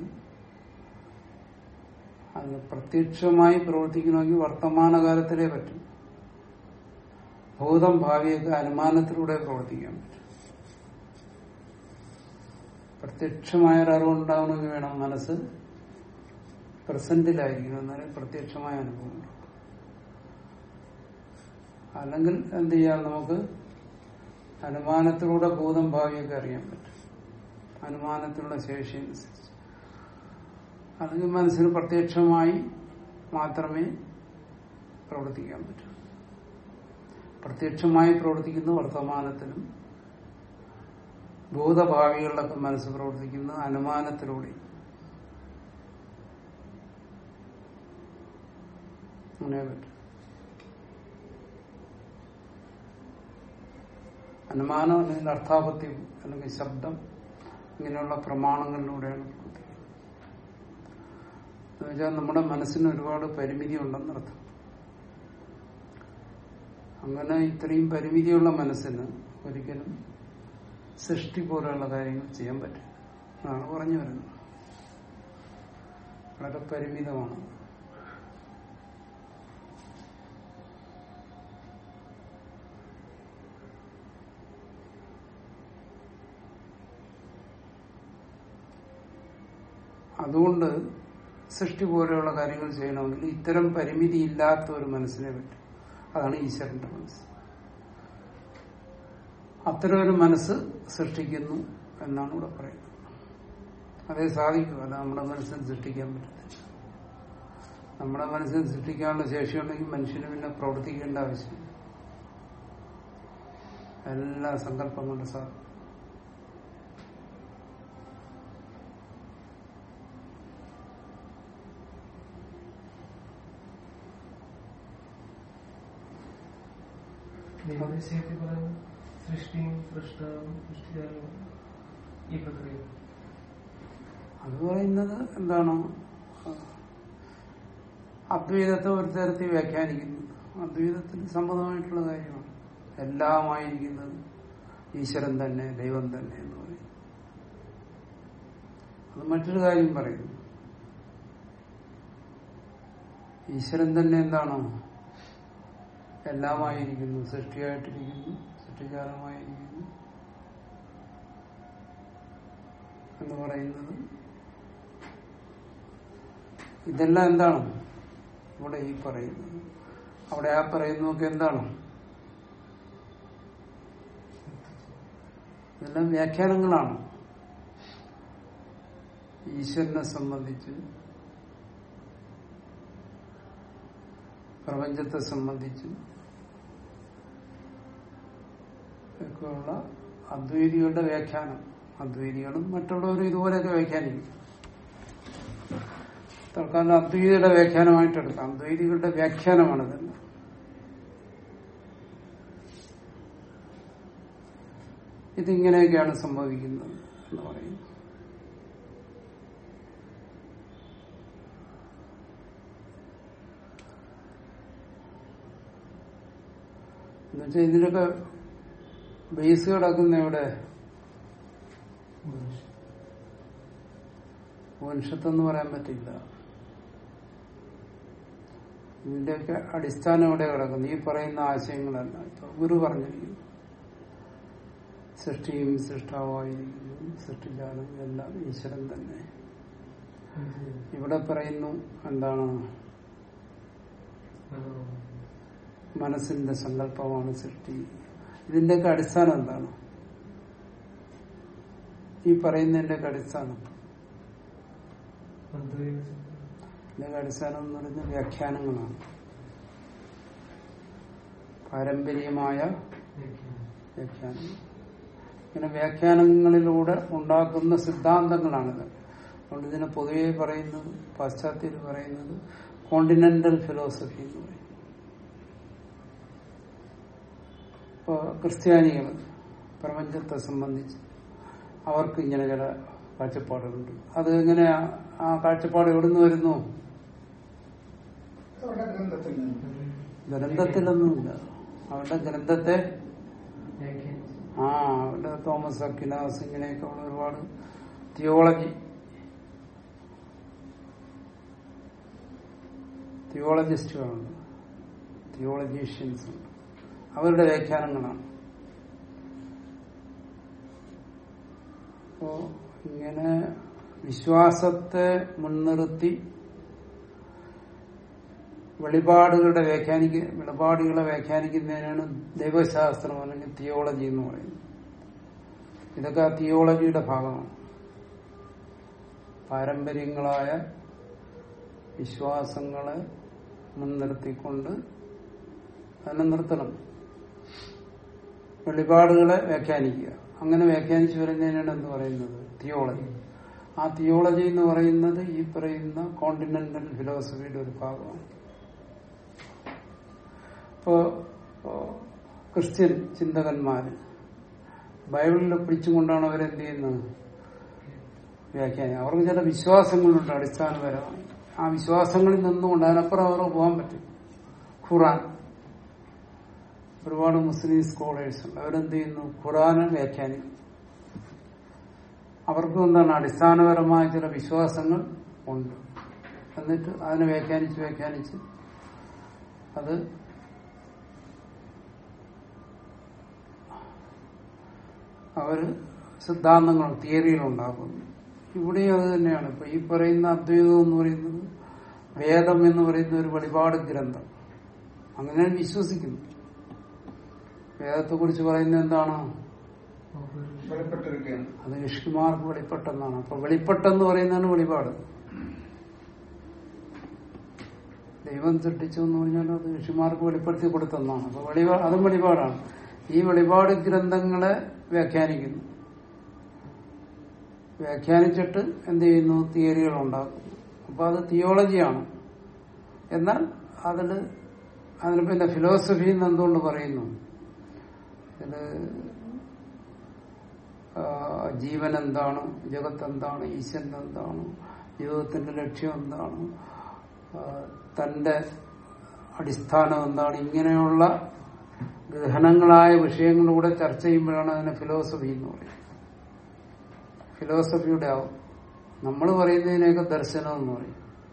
Speaker 1: അത് പ്രത്യക്ഷമായി പ്രവർത്തിക്കണമെങ്കിൽ വർത്തമാനകാലത്തിലേ പറ്റും ഭൂതം ഭാവിയൊക്കെ അനുമാനത്തിലൂടെ പ്രവർത്തിക്കാൻ പറ്റും പ്രത്യക്ഷമായ ഒരു അറിവുണ്ടാവണമെങ്കിൽ വേണം മനസ്സ് പ്രസന്റിലായിരിക്കണം എന്നാലേ പ്രത്യക്ഷമായ അനുഭവം ഉണ്ടാവും. അല്ലെങ്കിൽ എന്ത് ചെയ്യാം നമുക്ക് അനുമാനത്തിലൂടെ ഭൂതം ഭാവിയൊക്കെ അറിയാൻ പറ്റും അനുമാനത്തിലുള്ള ശേഷി അനുസരിച്ച് അല്ലെങ്കിൽ മനസ്സിന് പ്രത്യക്ഷമായി മാത്രമേ പ്രവർത്തിക്കാൻ പറ്റൂ പ്രത്യക്ഷമായി പ്രവർത്തിക്കുന്ന വർത്തമാനത്തിലും ഭൂതഭാവികളിലൊക്കെ മനസ്സ് പ്രവർത്തിക്കുന്ന അനുമാനത്തിലൂടെ അങ്ങനെ പറ്റും അനുമാനം അല്ലെങ്കിൽ അർത്ഥാപത്യം അല്ലെങ്കിൽ ശബ്ദം ഇങ്ങനെയുള്ള പ്രമാണങ്ങളിലൂടെയാണ് പ്രവർത്തിക്കുന്നത് എന്നുവെച്ചാൽ നമ്മുടെ മനസ്സിന് ഒരുപാട് പരിമിതി ഉണ്ടെന്നർത്ഥം അങ്ങനെ ഇത്രയും പരിമിതിയുള്ള മനസ്സിന് ഒരിക്കലും സൃഷ്ടി പോലെയുള്ള കാര്യങ്ങൾ ചെയ്യാൻ പറ്റില്ല എന്നാണ് പറഞ്ഞു വരുന്നത് വളരെ പരിമിതമാണ് അതുകൊണ്ട് സൃഷ്ടി പോലെയുള്ള കാര്യങ്ങൾ ചെയ്യണമെങ്കിൽ ഇത്തരം പരിമിതി ഇല്ലാത്ത ഒരു മനസ്സിനെ പറ്റും അതാണ് ഈശ്വരന്റെ മനസ്സ് അത്തരം ഒരു മനസ്സ് സൃഷ്ടിക്കുന്നു എന്നാണ് ഇവിടെ പറയുന്നത് അതേ സാധിക്കും അല്ല നമ്മുടെ മനസ്സിന് സൃഷ്ടിക്കാൻ പറ്റത്തില്ല നമ്മുടെ മനസ്സിന് സൃഷ്ടിക്കാനുള്ള ശേഷിയുണ്ടെങ്കിൽ മനുഷ്യന് പിന്നെ പ്രവർത്തിക്കേണ്ട ആവശ്യമില്ല എല്ലാ സങ്കല്പം കൊണ്ട് സാധിക്കും
Speaker 3: നിയമനിശ്ചയത്തിൽ പറയുന്നത് സൃഷ്ടിയും സൃഷ്ടാവും സൃഷ്ടിക്കാനും ഈ പ്രക്രിയ
Speaker 1: അത് പറയുന്നത് എന്താണ് അദ്വൈതത്തെ ഒരു തരത്തിൽ വ്യാഖ്യാനിക്കുന്നു അദ്വൈതത്തിന് സമ്മതമായിട്ടുള്ള കാര്യമാണ് എല്ലാമായിരിക്കുന്നത് ഈശ്വരൻ തന്നെ ദൈവം തന്നെ എന്ന് പറയും അത് മറ്റൊരു കാര്യം പറയുന്നു ഈശ്വരൻ തന്നെ എന്താണോ എല്ലാമായിരിക്കുന്നു സൃഷ്ടിയായിട്ടിരിക്കുന്നു സൃഷ്ടികാരമായിരിക്കുന്നു എന്ന് പറയുന്നത് ഇതെല്ലാം എന്താണ് ഇവിടെ ഈ പറയുന്നത് അവിടെ ആ പറയുന്നതൊക്കെ എന്താണ് ഇതെല്ലാം വ്യാഖ്യാനങ്ങളാണ് ഈശ്വരനെ സംബന്ധിച്ച് പ്രപഞ്ചത്തെ സംബന്ധിച്ച് ഒക്കെയുള്ള അദ്വൈതികളുടെ വ്യാഖ്യാനം അദ്വൈതികളും മറ്റുള്ളവരും ഇതുപോലെയൊക്കെ വ്യാഖ്യാനിക്കും തൽക്കാലം അദ്വൈതിയുടെ വ്യാഖ്യാനമായിട്ട് എടുക്കാം അദ്വൈതികളുടെ വ്യാഖ്യാനമാണിതെല്ലാം ഇതിങ്ങനെയൊക്കെയാണ് സംഭവിക്കുന്നത് എന്ന് പറയുന്നു എന്നുവെച്ചാൽ ഇതിനൊക്കെ ബേസ് കിടക്കുന്ന എവിടെ വംശത്തെന്ന് പറയാൻ പറ്റില്ല ഇതിന്റെയൊക്കെ അടിസ്ഥാനം എവിടെ കിടക്കുന്നു ഈ പറയുന്ന ആശയങ്ങളല്ല ഇപ്പൊ ഗുരു പറഞ്ഞിരിക്കുന്നു സൃഷ്ടിയും സൃഷ്ടാവായിരിക്കുന്നു സൃഷ്ടിജാലം എല്ലാം ഈശ്വരൻ തന്നെ ഇവിടെ പറയുന്നു എന്താണ് മനസ്സിന്റെ സങ്കല്പമാണ് സൃഷ്ടി ഇതിന്റെയൊക്കെ അടിസ്ഥാനം എന്താണ് ഈ പറയുന്നതിന്റെയൊക്കെ അടിസ്ഥാനം ഇതിന്റെ അടിസ്ഥാനം എന്ന് പറയുന്നത് വ്യാഖ്യാനങ്ങളാണ് പാരമ്പര്യമായ വ്യാഖ്യാനങ്ങൾ ഇങ്ങനെ വ്യാഖ്യാനങ്ങളിലൂടെ ഉണ്ടാക്കുന്ന സിദ്ധാന്തങ്ങളാണിത് അതുകൊണ്ട് ഇതിനെ പൊതുവെ പറയുന്നത് പാശ്ചാത്യർ പറയുന്നത് കോണ്ടിനെന്റൽ ഫിലോസഫി എന്ന് പറയും ഇപ്പോ ക്രിസ്ത്യാനികൾ പ്രപഞ്ചത്തെ സംബന്ധിച്ച് അവർക്ക് ഇങ്ങനെ ചില കാഴ്ചപ്പാടുകളുണ്ട് അത് എങ്ങനെ ആ കാഴ്ചപ്പാട് എവിടുന്ന് വരുന്നു
Speaker 2: അവരുടെ ഗ്രന്ഥത്തിൽ നിന്ന്
Speaker 1: ഗ്രന്ഥത്തിലൊന്നുമില്ല അവരുടെ ഗ്രന്ഥത്തെ ആ അവരുടെ തോമസ് അക്കിനാസ് ഇങ്ങനെയൊക്കെ ഉള്ള ഒരുപാട് തിയോളജി തിയോളജിസ്റ്റുകളുണ്ട് തിയോളജീഷ്യൻസ് ഉണ്ട് അവരുടെ വ്യാഖ്യാനങ്ങളാണ് അപ്പോ ഇങ്ങനെ വിശ്വാസത്തെ മുൻനിർത്തി വെളിപാടുകളുടെ വ്യാഖ്യാനിക്ക വെളിപാടുകളെ വ്യാഖ്യാനിക്കുന്നതിനാണ് ദൈവശാസ്ത്രം അല്ലെങ്കിൽ തിയോളജി എന്ന് പറയുന്നത് ഇതൊക്കെ ആ തിയോളജിയുടെ ഭാഗമാണ് പാരമ്പര്യങ്ങളായ വിശ്വാസങ്ങളെ മുൻനിർത്തിക്കൊണ്ട് അതിനെ നിർത്തണം വെളിപാടുകളെ വ്യാഖ്യാനിക്കുക അങ്ങനെ വ്യാഖ്യാനിച്ചു വരുന്നതിനാണ് എന്ത് പറയുന്നത് തിയോളജി ആ തിയോളജി എന്ന് പറയുന്നത് ഈ പറയുന്ന കോണ്ടിനെന്റൽ ഫിലോസഫിയുടെ ഒരു ഭാഗമാണ് ഇപ്പോ ഇപ്പോ ക്രിസ്ത്യൻ ചിന്തകന്മാര് ബൈബിളിൽ പിടിച്ചുകൊണ്ടാണ് അവരെന്ത് ചെയ്യുന്നത് വ്യാഖ്യാനം അവർക്ക് ചില വിശ്വാസങ്ങളുണ്ട് അടിസ്ഥാനപരമായി ആ വിശ്വാസങ്ങളിൽ നിന്നുകൊണ്ട് അതിനപ്പുറം അവർക്ക് പോകാൻ പറ്റും ഖുറാൻ ഒരുപാട് മുസ്ലിം സ്കോളേഴ്സ് ഉണ്ട് അവരെന്ത് ചെയ്യുന്നു ഖുറാനെ വ്യാഖ്യാനിക്കും അവർക്കും എന്താണ് അടിസ്ഥാനപരമായ ചില വിശ്വാസങ്ങൾ ഉണ്ട് എന്നിട്ട് അതിനെ വ്യാഖ്യാനിച്ച് വ്യാഖ്യാനിച്ച് അത് അവര് സിദ്ധാന്തങ്ങൾ തിയറികൾ ഉണ്ടാക്കുന്നു ഇവിടെയും അത് തന്നെയാണ് ഇപ്പൊ ഈ പറയുന്ന അദ്വൈതം എന്ന് പറയുന്നത് വേദം എന്ന് പറയുന്ന ഒരു വെളിപാട് ഗ്രന്ഥം അങ്ങനെ വിശ്വസിക്കുന്നു വേദത്തെ കുറിച്ച് പറയുന്നത് എന്താണ്
Speaker 2: വെളിപ്പെട്ടിരിക്കുകയാണ്
Speaker 1: അത് ഋഷിമാർക്ക് വെളിപ്പെട്ടെന്നാണ് അപ്പൊ വെളിപ്പെട്ടെന്ന് പറയുന്നതാണ് വെളിപാട് ദൈവം സൃഷ്ടിച്ചു എന്ന് പറഞ്ഞാൽ അത് ഋഷിമാർക്ക് വെളിപ്പെടുത്തി കൊടുത്തെന്നാണ് അപ്പൊ വെളിപാട് അതും വെളിപാടാണ് ഈ വെളിപാട് ഗ്രന്ഥങ്ങളെ വ്യാഖ്യാനിക്കുന്നു വ്യാഖ്യാനിച്ചിട്ട് എന്ത് ചെയ്യുന്നു തിയറികൾ ഉണ്ടാക്കുന്നു അപ്പൊ അത് തിയോളജിയാണ് എന്നാൽ അതില് അതിന് പിന്നെ ഫിലോസഫി എന്ന് എന്തുകൊണ്ട് പറയുന്നു ഇതില് ആ, ജീവൻ എന്താണ് ജഗത്ത് എന്താണ് ഈശ്വരൻ എന്താണ് ജീവിതത്തിന്റെ ലക്ഷ്യം എന്താണ് ആ, തന്റെ അടിസ്ഥാനം എന്താണ് ഇങ്ങനെയുള്ള ഗഹനങ്ങളായ വിഷയങ്ങളിലൂടെ ചർച്ച ചെയ്യുമ്പോഴാണ് അതിനെ ഫിലോസഫി എന്ന് പറയുന്നത് ഫിലോസഫിയുടെ ആവും നമ്മൾ പറയുന്നതിനെയൊക്കെ ദർശനം എന്ന് പറയും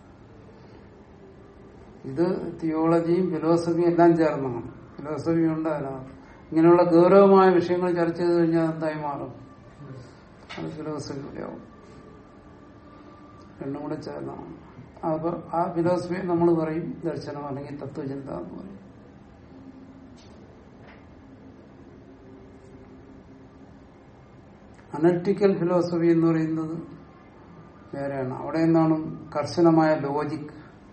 Speaker 1: ഇത് തിയോളജിയും ഫിലോസഫിയും എല്ലാം ചേർന്നതാണ് ഫിലോസഫി ഉണ്ട് അതിനകത്ത് ഇങ്ങനെയുള്ള ഗൗരവമായ വിഷയങ്ങൾ ചർച്ച ചെയ്ത് കഴിഞ്ഞാൽ എന്തായി മാറും അത് ഫിലോസഫിയുടെ ആവും രണ്ടും കൂടെ ചേർന്നാണ് അപ്പൊ ആ ഫിലോസഫിയെ നമ്മൾ പറയും ദർശനം അല്ലെങ്കിൽ തത്വചിന്ത എന്ന് പറയും അനലിറ്റിക്കൽ ഫിലോസഫി എന്ന് പറയുന്നത് വേറെയാണ് അവിടെ നിന്നാണ് കർശനമായ ലോജിക്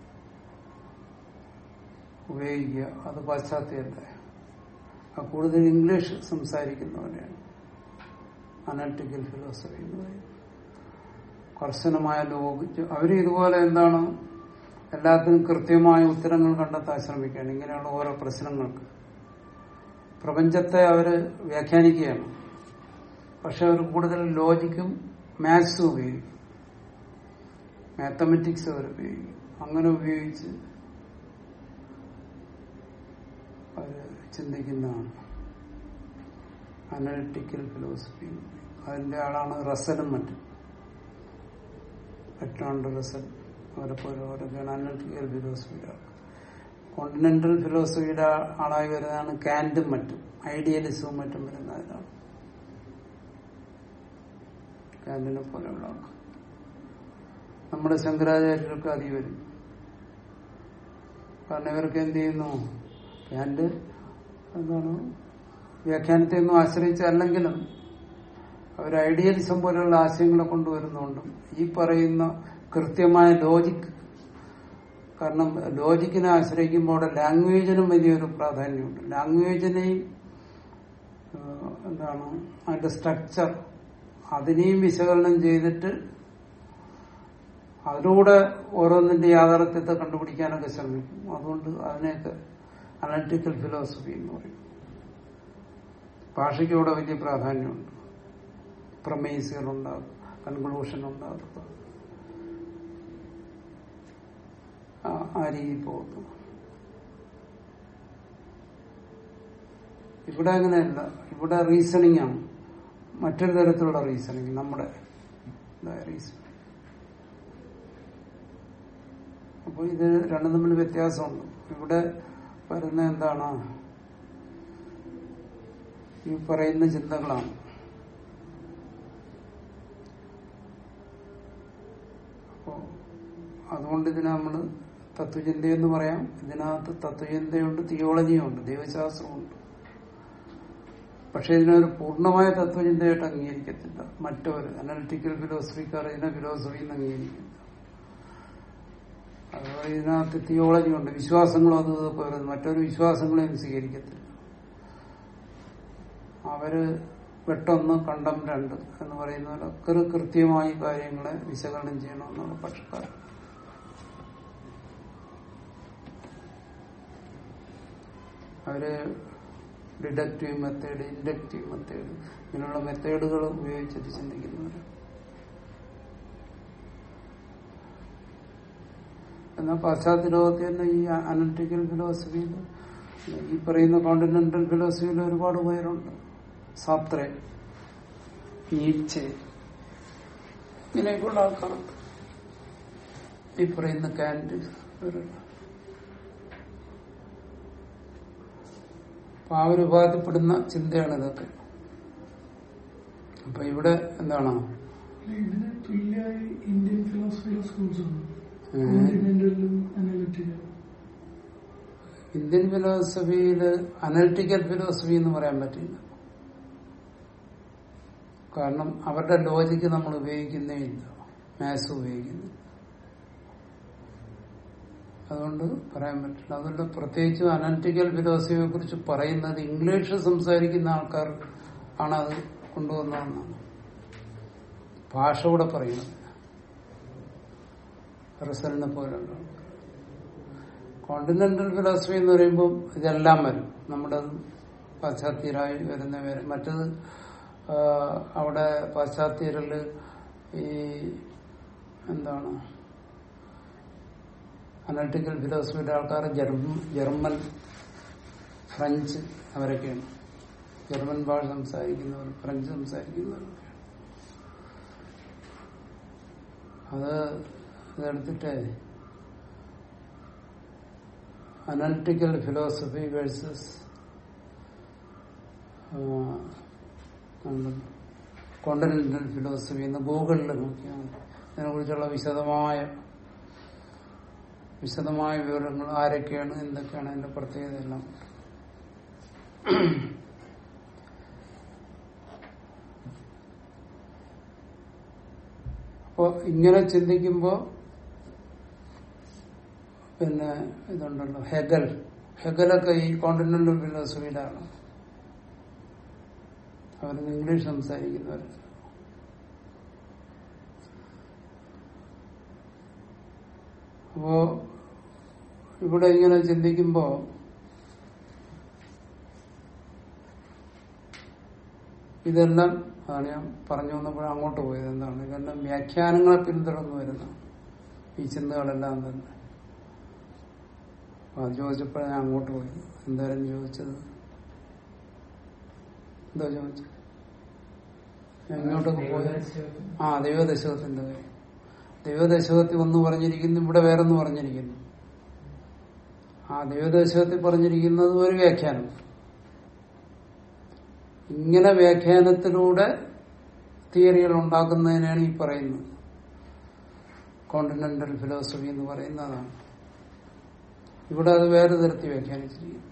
Speaker 1: ഉപയോഗിക്കുക അത് പാശ്ചാത്യരുടെ ആ കൂടുതൽ ഇംഗ്ലീഷ് സംസാരിക്കുന്നവരെയാണ് അനലിറ്റിക്കൽ ഫിലോസഫി എന്ന് പറയുന്നത് കർശനമായ ലോകിച്ച് അവര് ഇതുപോലെ എന്താണ് എല്ലാത്തിനും കൃത്യമായ ഉത്തരങ്ങൾ കണ്ടെത്താൻ ശ്രമിക്കുകയാണ് ഇങ്ങനെയുള്ള ഓരോ പ്രശ്നങ്ങൾക്ക് പ്രപഞ്ചത്തെ അവര് വ്യാഖ്യാനിക്കുകയാണ് പക്ഷെ അവർ കൂടുതൽ ലോജിക്കും മാത്സും ഉപയോഗിക്കും മാത്തമെറ്റിക്സ് അവർ ഉപയോഗിക്കും അങ്ങനെ ഉപയോഗിച്ച് അവര് ചിന്തിക്കുന്നതാണ് അനലിറ്റിക്കൽ ഫിലോസഫി അതിന്റെ ആളാണ് റസലും മറ്റും പെട്രോണ്ട് റസൽ അവരെ പോലെ അവരൊക്കെയാണ് അനലിറ്റിക്കൽ ഫിലോസഫിയുടെ ആൾ കോണ്ടിനെന്റൽ ഫിലോസഫിയുടെ ആളായി വരുന്നതാണ് കാൻഡും മറ്റും ഐഡിയലിസവും മറ്റും വരുന്നതിനാണ് കാൻഡിനെ പോലെയുള്ള ആൾ നമ്മുടെ ശങ്കരാചാര്യർക്ക് അതി വരും കാരണം ഇവർക്ക് എന്ത് ചെയ്യുന്നു കാൻഡ് എന്താണ് വ്യാഖ്യാനത്തെ ഒന്നും ആശ്രയിച്ചല്ലെങ്കിലും അവർ ഐഡിയലിസം പോലെയുള്ള ആശയങ്ങളെ കൊണ്ടുവരുന്നുണ്ടും ഈ പറയുന്ന കൃത്യമായ ലോജിക് കാരണം ലോജിക്കിനെ ആശ്രയിക്കുമ്പോൾ അവിടെ ലാംഗ്വേജിനും വലിയൊരു പ്രാധാന്യമുണ്ട് ലാംഗ്വേജിനെയും ഏഹ്, എന്താണ് അതിന്റെ സ്ട്രക്ചർ അതിനെയും വിശകലനം ചെയ്തിട്ട് അതിലൂടെ ഓരോന്നിന്റെ യാഥാർത്ഥ്യത്തെ കണ്ടുപിടിക്കാനൊക്കെ ശ്രമിക്കും അതുകൊണ്ട് അതിനെയൊക്കെ അനലിറ്റിക്കൽ ഫിലോസഫി എന്ന് പറയും ഭാഷയ്ക്ക് ഇവിടെ വലിയ പ്രാധാന്യമുണ്ട് പ്രമേസുകൾ ഉണ്ടാകും കൺക്ലൂഷൻ ഉണ്ടാകുക ആ- ആ രീതിയിൽ പോകുന്നു ഇവിടെ അങ്ങനെയല്ല ഇവിടെ റീസണിങ് ആണ് മറ്റൊരു തരത്തിലുള്ള റീസണിങ് നമ്മുടെ റീസൺ അപ്പോൾ ഇത് രണ്ടും തമ്മിൽ വ്യത്യാസമുണ്ട് ഇവിടെ വരുന്ന എന്താണ് ഈ പറയുന്ന ചിന്തകളാണ് അപ്പോ അതുകൊണ്ട് ഇതിനെ നമ്മൾ തത്വചിന്തയെന്ന് പറയാം ഇതിനകത്ത് തത്വചിന്തയുണ്ട് തിയോളജിയുണ്ട് ദൈവശാസ്ത്രമുണ്ട് പക്ഷെ ഇതിനൊരു പൂർണ്ണമായ തത്വചിന്തയായിട്ട് അംഗീകരിക്കത്തില്ല മറ്റൊരു അനലിറ്റിക്കൽ ഫിലോസഫിക്കാർ ഇതിനെ ഫിലോസഫി എന്ന് അംഗീകരിക്കില്ല അതുപോലെ ഇതിനകത്ത് തിയോളജി ഉണ്ട് വിശ്വാസങ്ങളും അത് ഇതൊക്കെ വരുന്നു മറ്റൊരു വിശ്വാസങ്ങളെയും സ്വീകരിക്കത്തില്ല അവര് വെട്ടൊന്ന് കണ്ടം രണ്ട് എന്ന് പറയുന്ന പോലെ കൃ- കൃത്യമായി കാര്യങ്ങളെ വിശകലനം ചെയ്യണമെന്നുള്ള പക്ഷക്കാർ അവര് ഡിഡക്റ്റീവ് മെത്തേഡ് ഇൻഡക്റ്റീവ് മെത്തേഡ് ഇങ്ങനെയുള്ള മെത്തേഡുകൾ ഉപയോഗിച്ചിട്ട് ചിന്തിക്കുന്നവരാണ് എന്നാൽ പാശ്ചാത്യ ലോകത്തെ തന്നെ ഈ അനലിറ്റിക്കൽ ഫിലോസഫിയിൽ ഈ പറയുന്ന കോണ്ടിനെന്റൽ ഫിലോസഫിയിൽ ഒരുപാട് പേരുണ്ട് സാത്രെ നീച്ചെ ഇങ്ങനെയൊക്കെയുള്ള ആൾക്കാരുണ്ട് ഈ പറയുന്ന കാൻഡ് ഇവരുണ്ട് അപ്പൊ ആ ഒരു ഉപാധിപ്പെടുന്ന ചിന്തയാണ് ഇതൊക്കെ അപ്പൊ ഇവിടെ എന്താണ്
Speaker 4: ഇതിന് തുല്യമായി ഇന്ത്യൻ ഫിലോസഫിയുടെ സ്കൂൾസ് ഉണ്ട്
Speaker 1: ഏഹ്?
Speaker 4: കോണ്ടിനെന്റലും അനലിറ്റിക്കലും
Speaker 1: ഇന്ത്യൻ ഫിലോസഫിയില് അനലിറ്റിക്കൽ ഫിലോസഫി എന്ന് പറയാൻ പറ്റില്ല കാരണം അവരുടെ ലോജിക്ക് നമ്മൾ ഉപയോഗിക്കുന്നേ ഇല്ല മാത്സ് ഉപയോഗിക്കുന്നു അതുകൊണ്ട് പറയാൻ പറ്റില്ല അതുകൊണ്ട് പ്രത്യേകിച്ചും അനലിറ്റിക്കൽ ഫിലോസഫിയെ കുറിച്ച് പറയുന്നത് ഇംഗ്ലീഷ് സംസാരിക്കുന്ന ആൾക്കാർ ആണ് അത് കൊണ്ടുവന്നതെന്നാണ് ഭാഷ കൂടെ പറയുന്നത് റസലിനെ പോലുള്ള ആൾക്കാർ കോണ്ടിനെന്റൽ ഫിലോസഫി എന്ന് പറയുമ്പോൾ ഇതെല്ലാം വരും നമ്മുടെ പാശ്ചാത്യരായി വരുന്ന വരും മറ്റത് ആ, അവിടെ പാശ്ചാത്യരില് ഈ എന്താണ് അനലിറ്റിക്കൽ ഫിലോസഫിയുടെ ആൾക്കാർ ജർമ്മ ജർമ്മൻ ഫ്രഞ്ച് അവരൊക്കെയാണ് ജർമ്മൻ ഭാഷ സംസാരിക്കുന്നവർ ഫ്രഞ്ച് സംസാരിക്കുന്നവരൊക്കെയാണ് അത് ഇതെടുത്തിട്ട് analytical philosophy versus continental philosophy എന്ന് ഗൂഗിളിൽ നോക്കിയാൽ മതി. ഇതിനെക്കുറിച്ചുള്ള വിശദമായ വിശദമായ വിവരങ്ങൾ ആരൊക്കെയാണ് എന്തൊക്കെയാണ് അതിന്റെ പ്രത്യേകത എല്ലാം അപ്പോ ഇങ്ങനെ ചിന്തിക്കുമ്പോ പിന്നെ ഇതുണ്ടല്ലോ ഹെഗൽ ഹെഗലൊക്കെ ഈ കോണ്ടിനെന്റൽ ഫിലോസഫിയിലാണ് അവർക്ക് ഇംഗ്ലീഷ് സംസാരിക്കുന്നവർ അപ്പോ ഇവിടെ ഇങ്ങനെ ചിന്തിക്കുമ്പോ ഇതെല്ലാം അതാണ് ഞാൻ പറഞ്ഞു വന്നപ്പോൾ അങ്ങോട്ട് പോയത് എന്താണ് ഇതെല്ലാം വ്യാഖ്യാനങ്ങളെ പിന്തുടർന്നു വരുന്ന ഈ ചിന്തകളെല്ലാം തന്നെ അപ്പൊ അത് ചോദിച്ചപ്പോഴാണ് ഞാൻ അങ്ങോട്ട് പോയത് എന്തായാലും ചോദിച്ചത് എന്താ ചോദിച്ചത് ഞാൻ ഇങ്ങോട്ടൊക്കെ പോയത് ആ ദൈവദശകത്തിന്റെ കാര്യം ദൈവദശകത്തിൽ ഒന്ന് പറഞ്ഞിരിക്കുന്നു ഇവിടെ വേറൊന്ന് പറഞ്ഞിരിക്കുന്നു ആ ദൈവദശകത്തിൽ പറഞ്ഞിരിക്കുന്നത് ഒരു വ്യാഖ്യാനം ഇങ്ങനെ വ്യാഖ്യാനത്തിലൂടെ തിയറികൾ ഉണ്ടാക്കുന്നതിനാണ് ഈ പറയുന്നത് കോണ്ടിനെന്റൽ ഫിലോസഫി എന്ന് പറയുന്നതാണ് ഇവിടെ അത് വേറെ തരത്തിൽ വ്യാഖ്യാനിച്ചിരിക്കുന്നു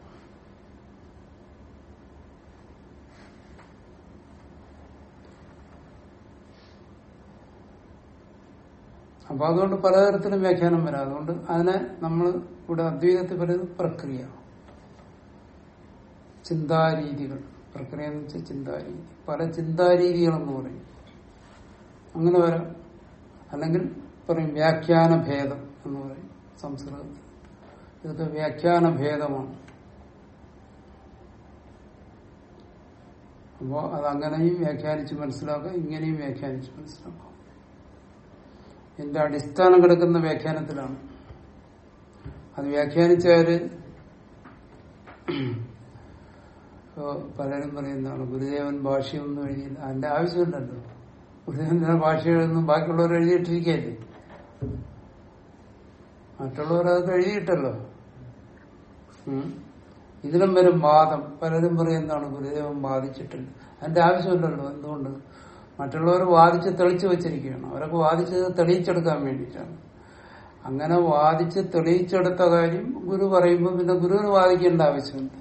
Speaker 1: അപ്പൊ അതുകൊണ്ട് പലതരത്തിലും വ്യാഖ്യാനം വരാം അതുകൊണ്ട് അതിനെ നമ്മൾ ഇവിടെ അദ്വൈതത്തിൽ പറയുന്നത് പ്രക്രിയ ചിന്താരീതികൾ പ്രക്രിയ എന്ന് വെച്ചാൽ ചിന്താരീതി പല ചിന്താരീതികളെന്ന് പറയും അങ്ങനെ വരാം അല്ലെങ്കിൽ പറയും വ്യാഖ്യാന ഭേദം എന്ന് പറയും സംസ്കൃതത്തിൽ ഇതൊക്കെ വ്യാഖ്യാന ഭേദമാണ് അപ്പോ അതങ്ങനെയും വ്യാഖ്യാനിച്ച് മനസ്സിലാക്കാം ഇങ്ങനെയും വ്യാഖ്യാനിച്ച് മനസ്സിലാക്കാം ഇതിന്റെ അടിസ്ഥാനം കിടക്കുന്ന വ്യാഖ്യാനത്തിലാണ് അത് വ്യാഖ്യാനിച്ചാല് ഇപ്പോ പലരും പറയുന്നതാണ് ഗുരുദേവൻ ഭാഷയൊന്നും എഴുതിയില്ല അതിന്റെ ആവശ്യമില്ലല്ലോ ഗുരുദേവന്റെ ഭാഷ എഴുതുന്നു ബാക്കിയുള്ളവർ എഴുതിയിട്ടിരിക്കല്ലേ മറ്റുള്ളവർ അതൊക്കെ എഴുതിയിട്ടല്ലോ ഉം. ഇതിലും വരും വാദം പലരും പറയും എന്താണ് ഗുരുദേവൻ വാദിച്ചിട്ടില്ല അതിന്റെ ആവശ്യമില്ലല്ലോ എന്തുകൊണ്ട് മറ്റുള്ളവർ വാദിച്ച് തെളിച്ചു വെച്ചിരിക്കുകയാണ് അവരൊക്കെ വാദിച്ചത് തെളിയിച്ചെടുക്കാൻ വേണ്ടിയിട്ടാണ് അങ്ങനെ വാദിച്ച് തെളിയിച്ചെടുത്ത കാര്യം ഗുരു പറയുമ്പോൾ പിന്നെ ഗുരുവിന് വാദിക്കേണ്ട ആവശ്യമില്ല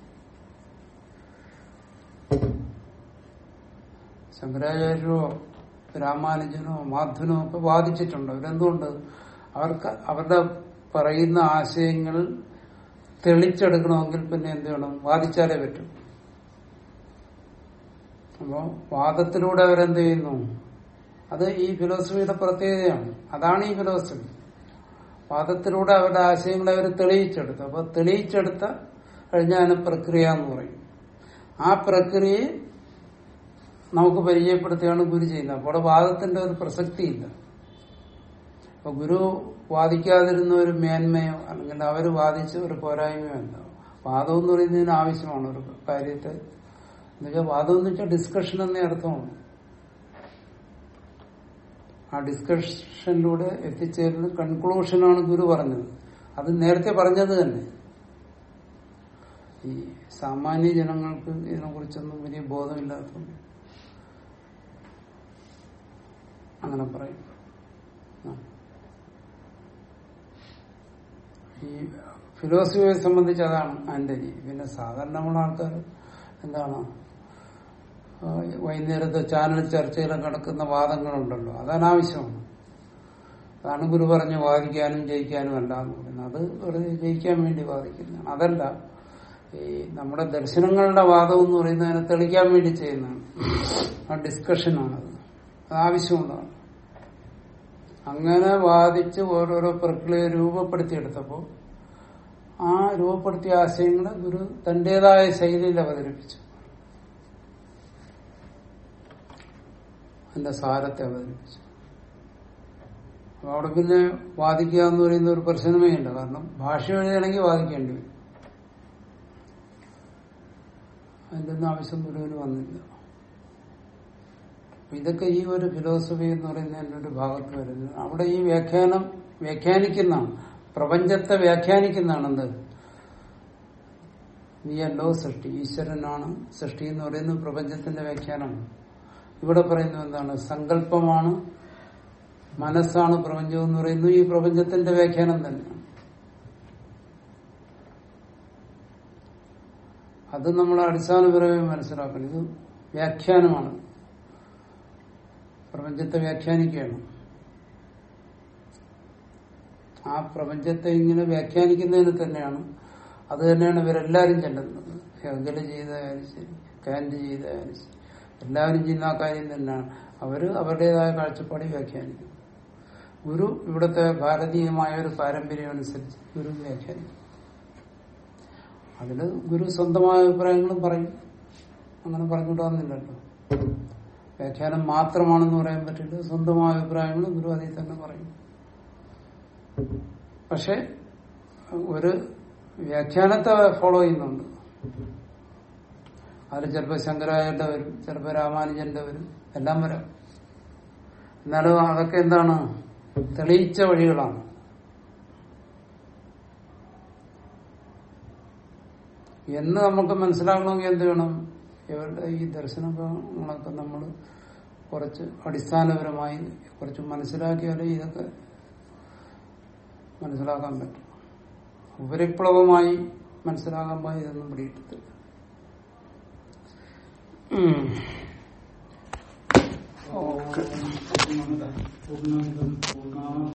Speaker 1: ശങ്കരാചാര്യരോ രാമാനുജനോ മാധവനോ ഒക്കെ വാദിച്ചിട്ടുണ്ട് അവരെന്തുകൊണ്ട് അവർക്ക് അവരുടെ പറയുന്ന ആശയങ്ങൾ തെളിച്ചെടുക്കണമെങ്കിൽ പിന്നെ എന്ത് വേണം വാദിച്ചാലേ പറ്റും അപ്പോ വാദത്തിലൂടെ അവരെന്ത് ചെയ്യുന്നു അത് ഈ ഫിലോസഫിയുടെ പ്രത്യേകതയാണ് അതാണ് ഈ ഫിലോസഫി വാദത്തിലൂടെ അവരുടെ ആശയങ്ങളെ അവർ തെളിയിച്ചെടുത്തു അപ്പൊ തെളിയിച്ചെടുത്ത കഴിഞ്ഞാൽ പ്രക്രിയ എന്ന് പറയും ആ പ്രക്രിയയെ നമുക്ക് പരിചയപ്പെടുത്തുകയാണ് ഗുരു ചെയ്യുന്നത് അപ്പോൾ അവിടെ വാദത്തിന്റെ ഒരു പ്രസക്തിയില്ല അപ്പൊ ഗുരു വാദിക്കാതിരുന്ന ഒരു മേന്മയോ അല്ലെങ്കിൽ അവർ വാദിച്ച ഒരു പോരായ്മയോ അല്ല വാദം എന്ന് പറയുന്നതിന് ആവശ്യമാണ് ഒരു കാര്യത്തെ എന്നുവെച്ചാൽ വാദം എന്ന് വെച്ചാൽ ഡിസ്കഷൻ എന്നേ അർത്ഥമാണ് ആ ഡിസ്കഷനിലൂടെ എത്തിച്ചേരുന്ന കൺക്ലൂഷനാണ് ഗുരു പറഞ്ഞത് അത് നേരത്തെ പറഞ്ഞത് തന്നെ ഈ സാമാന്യ ജനങ്ങൾക്ക് ഇതിനെ കുറിച്ചൊന്നും വലിയ ബോധമില്ലാത്തതുകൊണ്ട് അങ്ങനെ പറയും ആ. ഈ ഫിലോസഫിയെ സംബന്ധിച്ച് അതാണ് അതിന്റെ രീതി പിന്നെ സാധാരണ നമ്മളെ ആൾക്കാർ എന്താണ് ആ, വൈകുന്നേരത്തെ ചാനൽ ചർച്ചയിലൊക്കെ നടക്കുന്ന വാദങ്ങളുണ്ടല്ലോ അതാനാവശ്യമാണ് അതാണ് ഗുരു പറഞ്ഞ് വാദിക്കാനും ജയിക്കാനും അല്ല എന്ന് പറയുന്നത് അത് വെറുതെ ജയിക്കാൻ വേണ്ടി വാദിക്കുന്നതാണ് അതല്ല ഈ നമ്മുടെ ദർശനങ്ങളുടെ വാദം എന്ന് പറയുന്നത് അതിനെ തെളിക്കാൻ വേണ്ടി ചെയ്യുന്നതാണ് ആ ഡിസ്കഷനാണത് അത് ആവശ്യമുള്ളതാണ് അങ്ങനെ വാദിച്ച് ഓരോരോ പ്രക്രിയ രൂപപ്പെടുത്തിയെടുത്തപ്പോൾ ആ രൂപപ്പെടുത്തിയ ആശയങ്ങളെ ഗുരു തന്റേതായ ശൈലിയിൽ അവതരിപ്പിച്ചു അതിന്റെ സാരത്തെ അവതരിപ്പിച്ചു അപ്പൊ അവിടെ പിന്നെ വാദിക്കുക എന്ന് പറയുന്ന ഒരു പ്രശ്നമേ ഇല്ല കാരണം ഭാഷ എഴുതണമെങ്കിൽ വാദിക്കേണ്ടി വരും അതിന്റെ ഒന്നും ആവശ്യം ഗുരുവിന് വന്നില്ല അപ്പൊ ഇതൊക്കെ ഈ ഒരു ഫിലോസഫി എന്ന് പറയുന്നതിന്റെ ഒരു ഭാഗത്ത് വരുന്നത് അവിടെ ഈ വ്യാഖ്യാനം വ്യാഖ്യാനിക്കുന്നതാണ് പ്രപഞ്ചത്തെ വ്യാഖ്യാനിക്കുന്നതാണ് എന്ത് നീയല്ലോ സൃഷ്ടി ഈശ്വരനാണ് സൃഷ്ടി എന്ന് പറയുന്നത് പ്രപഞ്ചത്തിന്റെ വ്യാഖ്യാനമാണ് ഇവിടെ പറയുന്നത് എന്താണ് സങ്കല്പമാണ് മനസ്സാണ് പ്രപഞ്ചം എന്ന് പറയുന്നത് ഈ പ്രപഞ്ചത്തിന്റെ വ്യാഖ്യാനം തന്നെയാണ് അത് നമ്മൾ അടിസ്ഥാനപരമായി മനസ്സിലാക്കണം ഇത് വ്യാഖ്യാനമാണ് പ്രപഞ്ചത്തെ വ്യാഖ്യാനിക്കുകയാണ് ആ പ്രപഞ്ചത്തെ ഇങ്ങനെ വ്യാഖ്യാനിക്കുന്നതിന് തന്നെയാണ് അത് തന്നെയാണ് ഇവരെല്ലാരും ചെല്ലുന്നത് ഹെഗൽ ചെയ്തായാലും ശരി കാന്റ് ചെയ്തായാലും ശരി എല്ലാവരും ചെയ്യുന്ന ആ കാര്യം തന്നെയാണ് അവര് അവരുടേതായ കാഴ്ചപ്പാടി വ്യാഖ്യാനിക്കും ഗുരു ഇവിടുത്തെ ഭാരതീയമായ ഒരു പാരമ്പര്യം അനുസരിച്ച് ഗുരു വ്യാഖ്യാനിക്കും അതില് ഗുരു സ്വന്തമായ അഭിപ്രായങ്ങളും പറയും അങ്ങനെ പറഞ്ഞുകൊണ്ട് വന്നില്ലല്ലോ വ്യാഖ്യാനം മാത്രമാണെന്ന് പറയാൻ പറ്റില്ല സ്വന്തമായ അഭിപ്രായങ്ങളും ഗുരു അതിൽ തന്നെ പറയും പക്ഷെ ഒരു വ്യാഖ്യാനത്തെ ഫോളോ ചെയ്യുന്നുണ്ട് അതിൽ ചിലപ്പോൾ ശങ്കരാചാര്യന്റെ വരും ചിലപ്പോൾ രാമാനുജന്റെ വരും എല്ലാം വരാം എന്നാലും അതൊക്കെ എന്താണ് തെളിയിച്ച വഴികളാണ് എന്ന് നമുക്ക് മനസ്സിലാക്കണമെങ്കിൽ എന്ത് വേണം ഇവരുടെ ഈ ദർശനങ്ങളൊക്കെ നമ്മൾ കുറച്ച് അടിസ്ഥാനപരമായി കുറച്ച് മനസ്സിലാക്കിയാലേ ഇതൊക്കെ മനസ്സിലാക്കാൻ പറ്റും ഉപരിപ്ലവമായി മനസ്സിലാക്കാൻ പോയി ഇതൊന്നും പിടിയിട്ടത്തില്ല ഉം.
Speaker 4: പൂർണ്ണമിതം പൂർണ്ണമിതം പൂർണ്ണ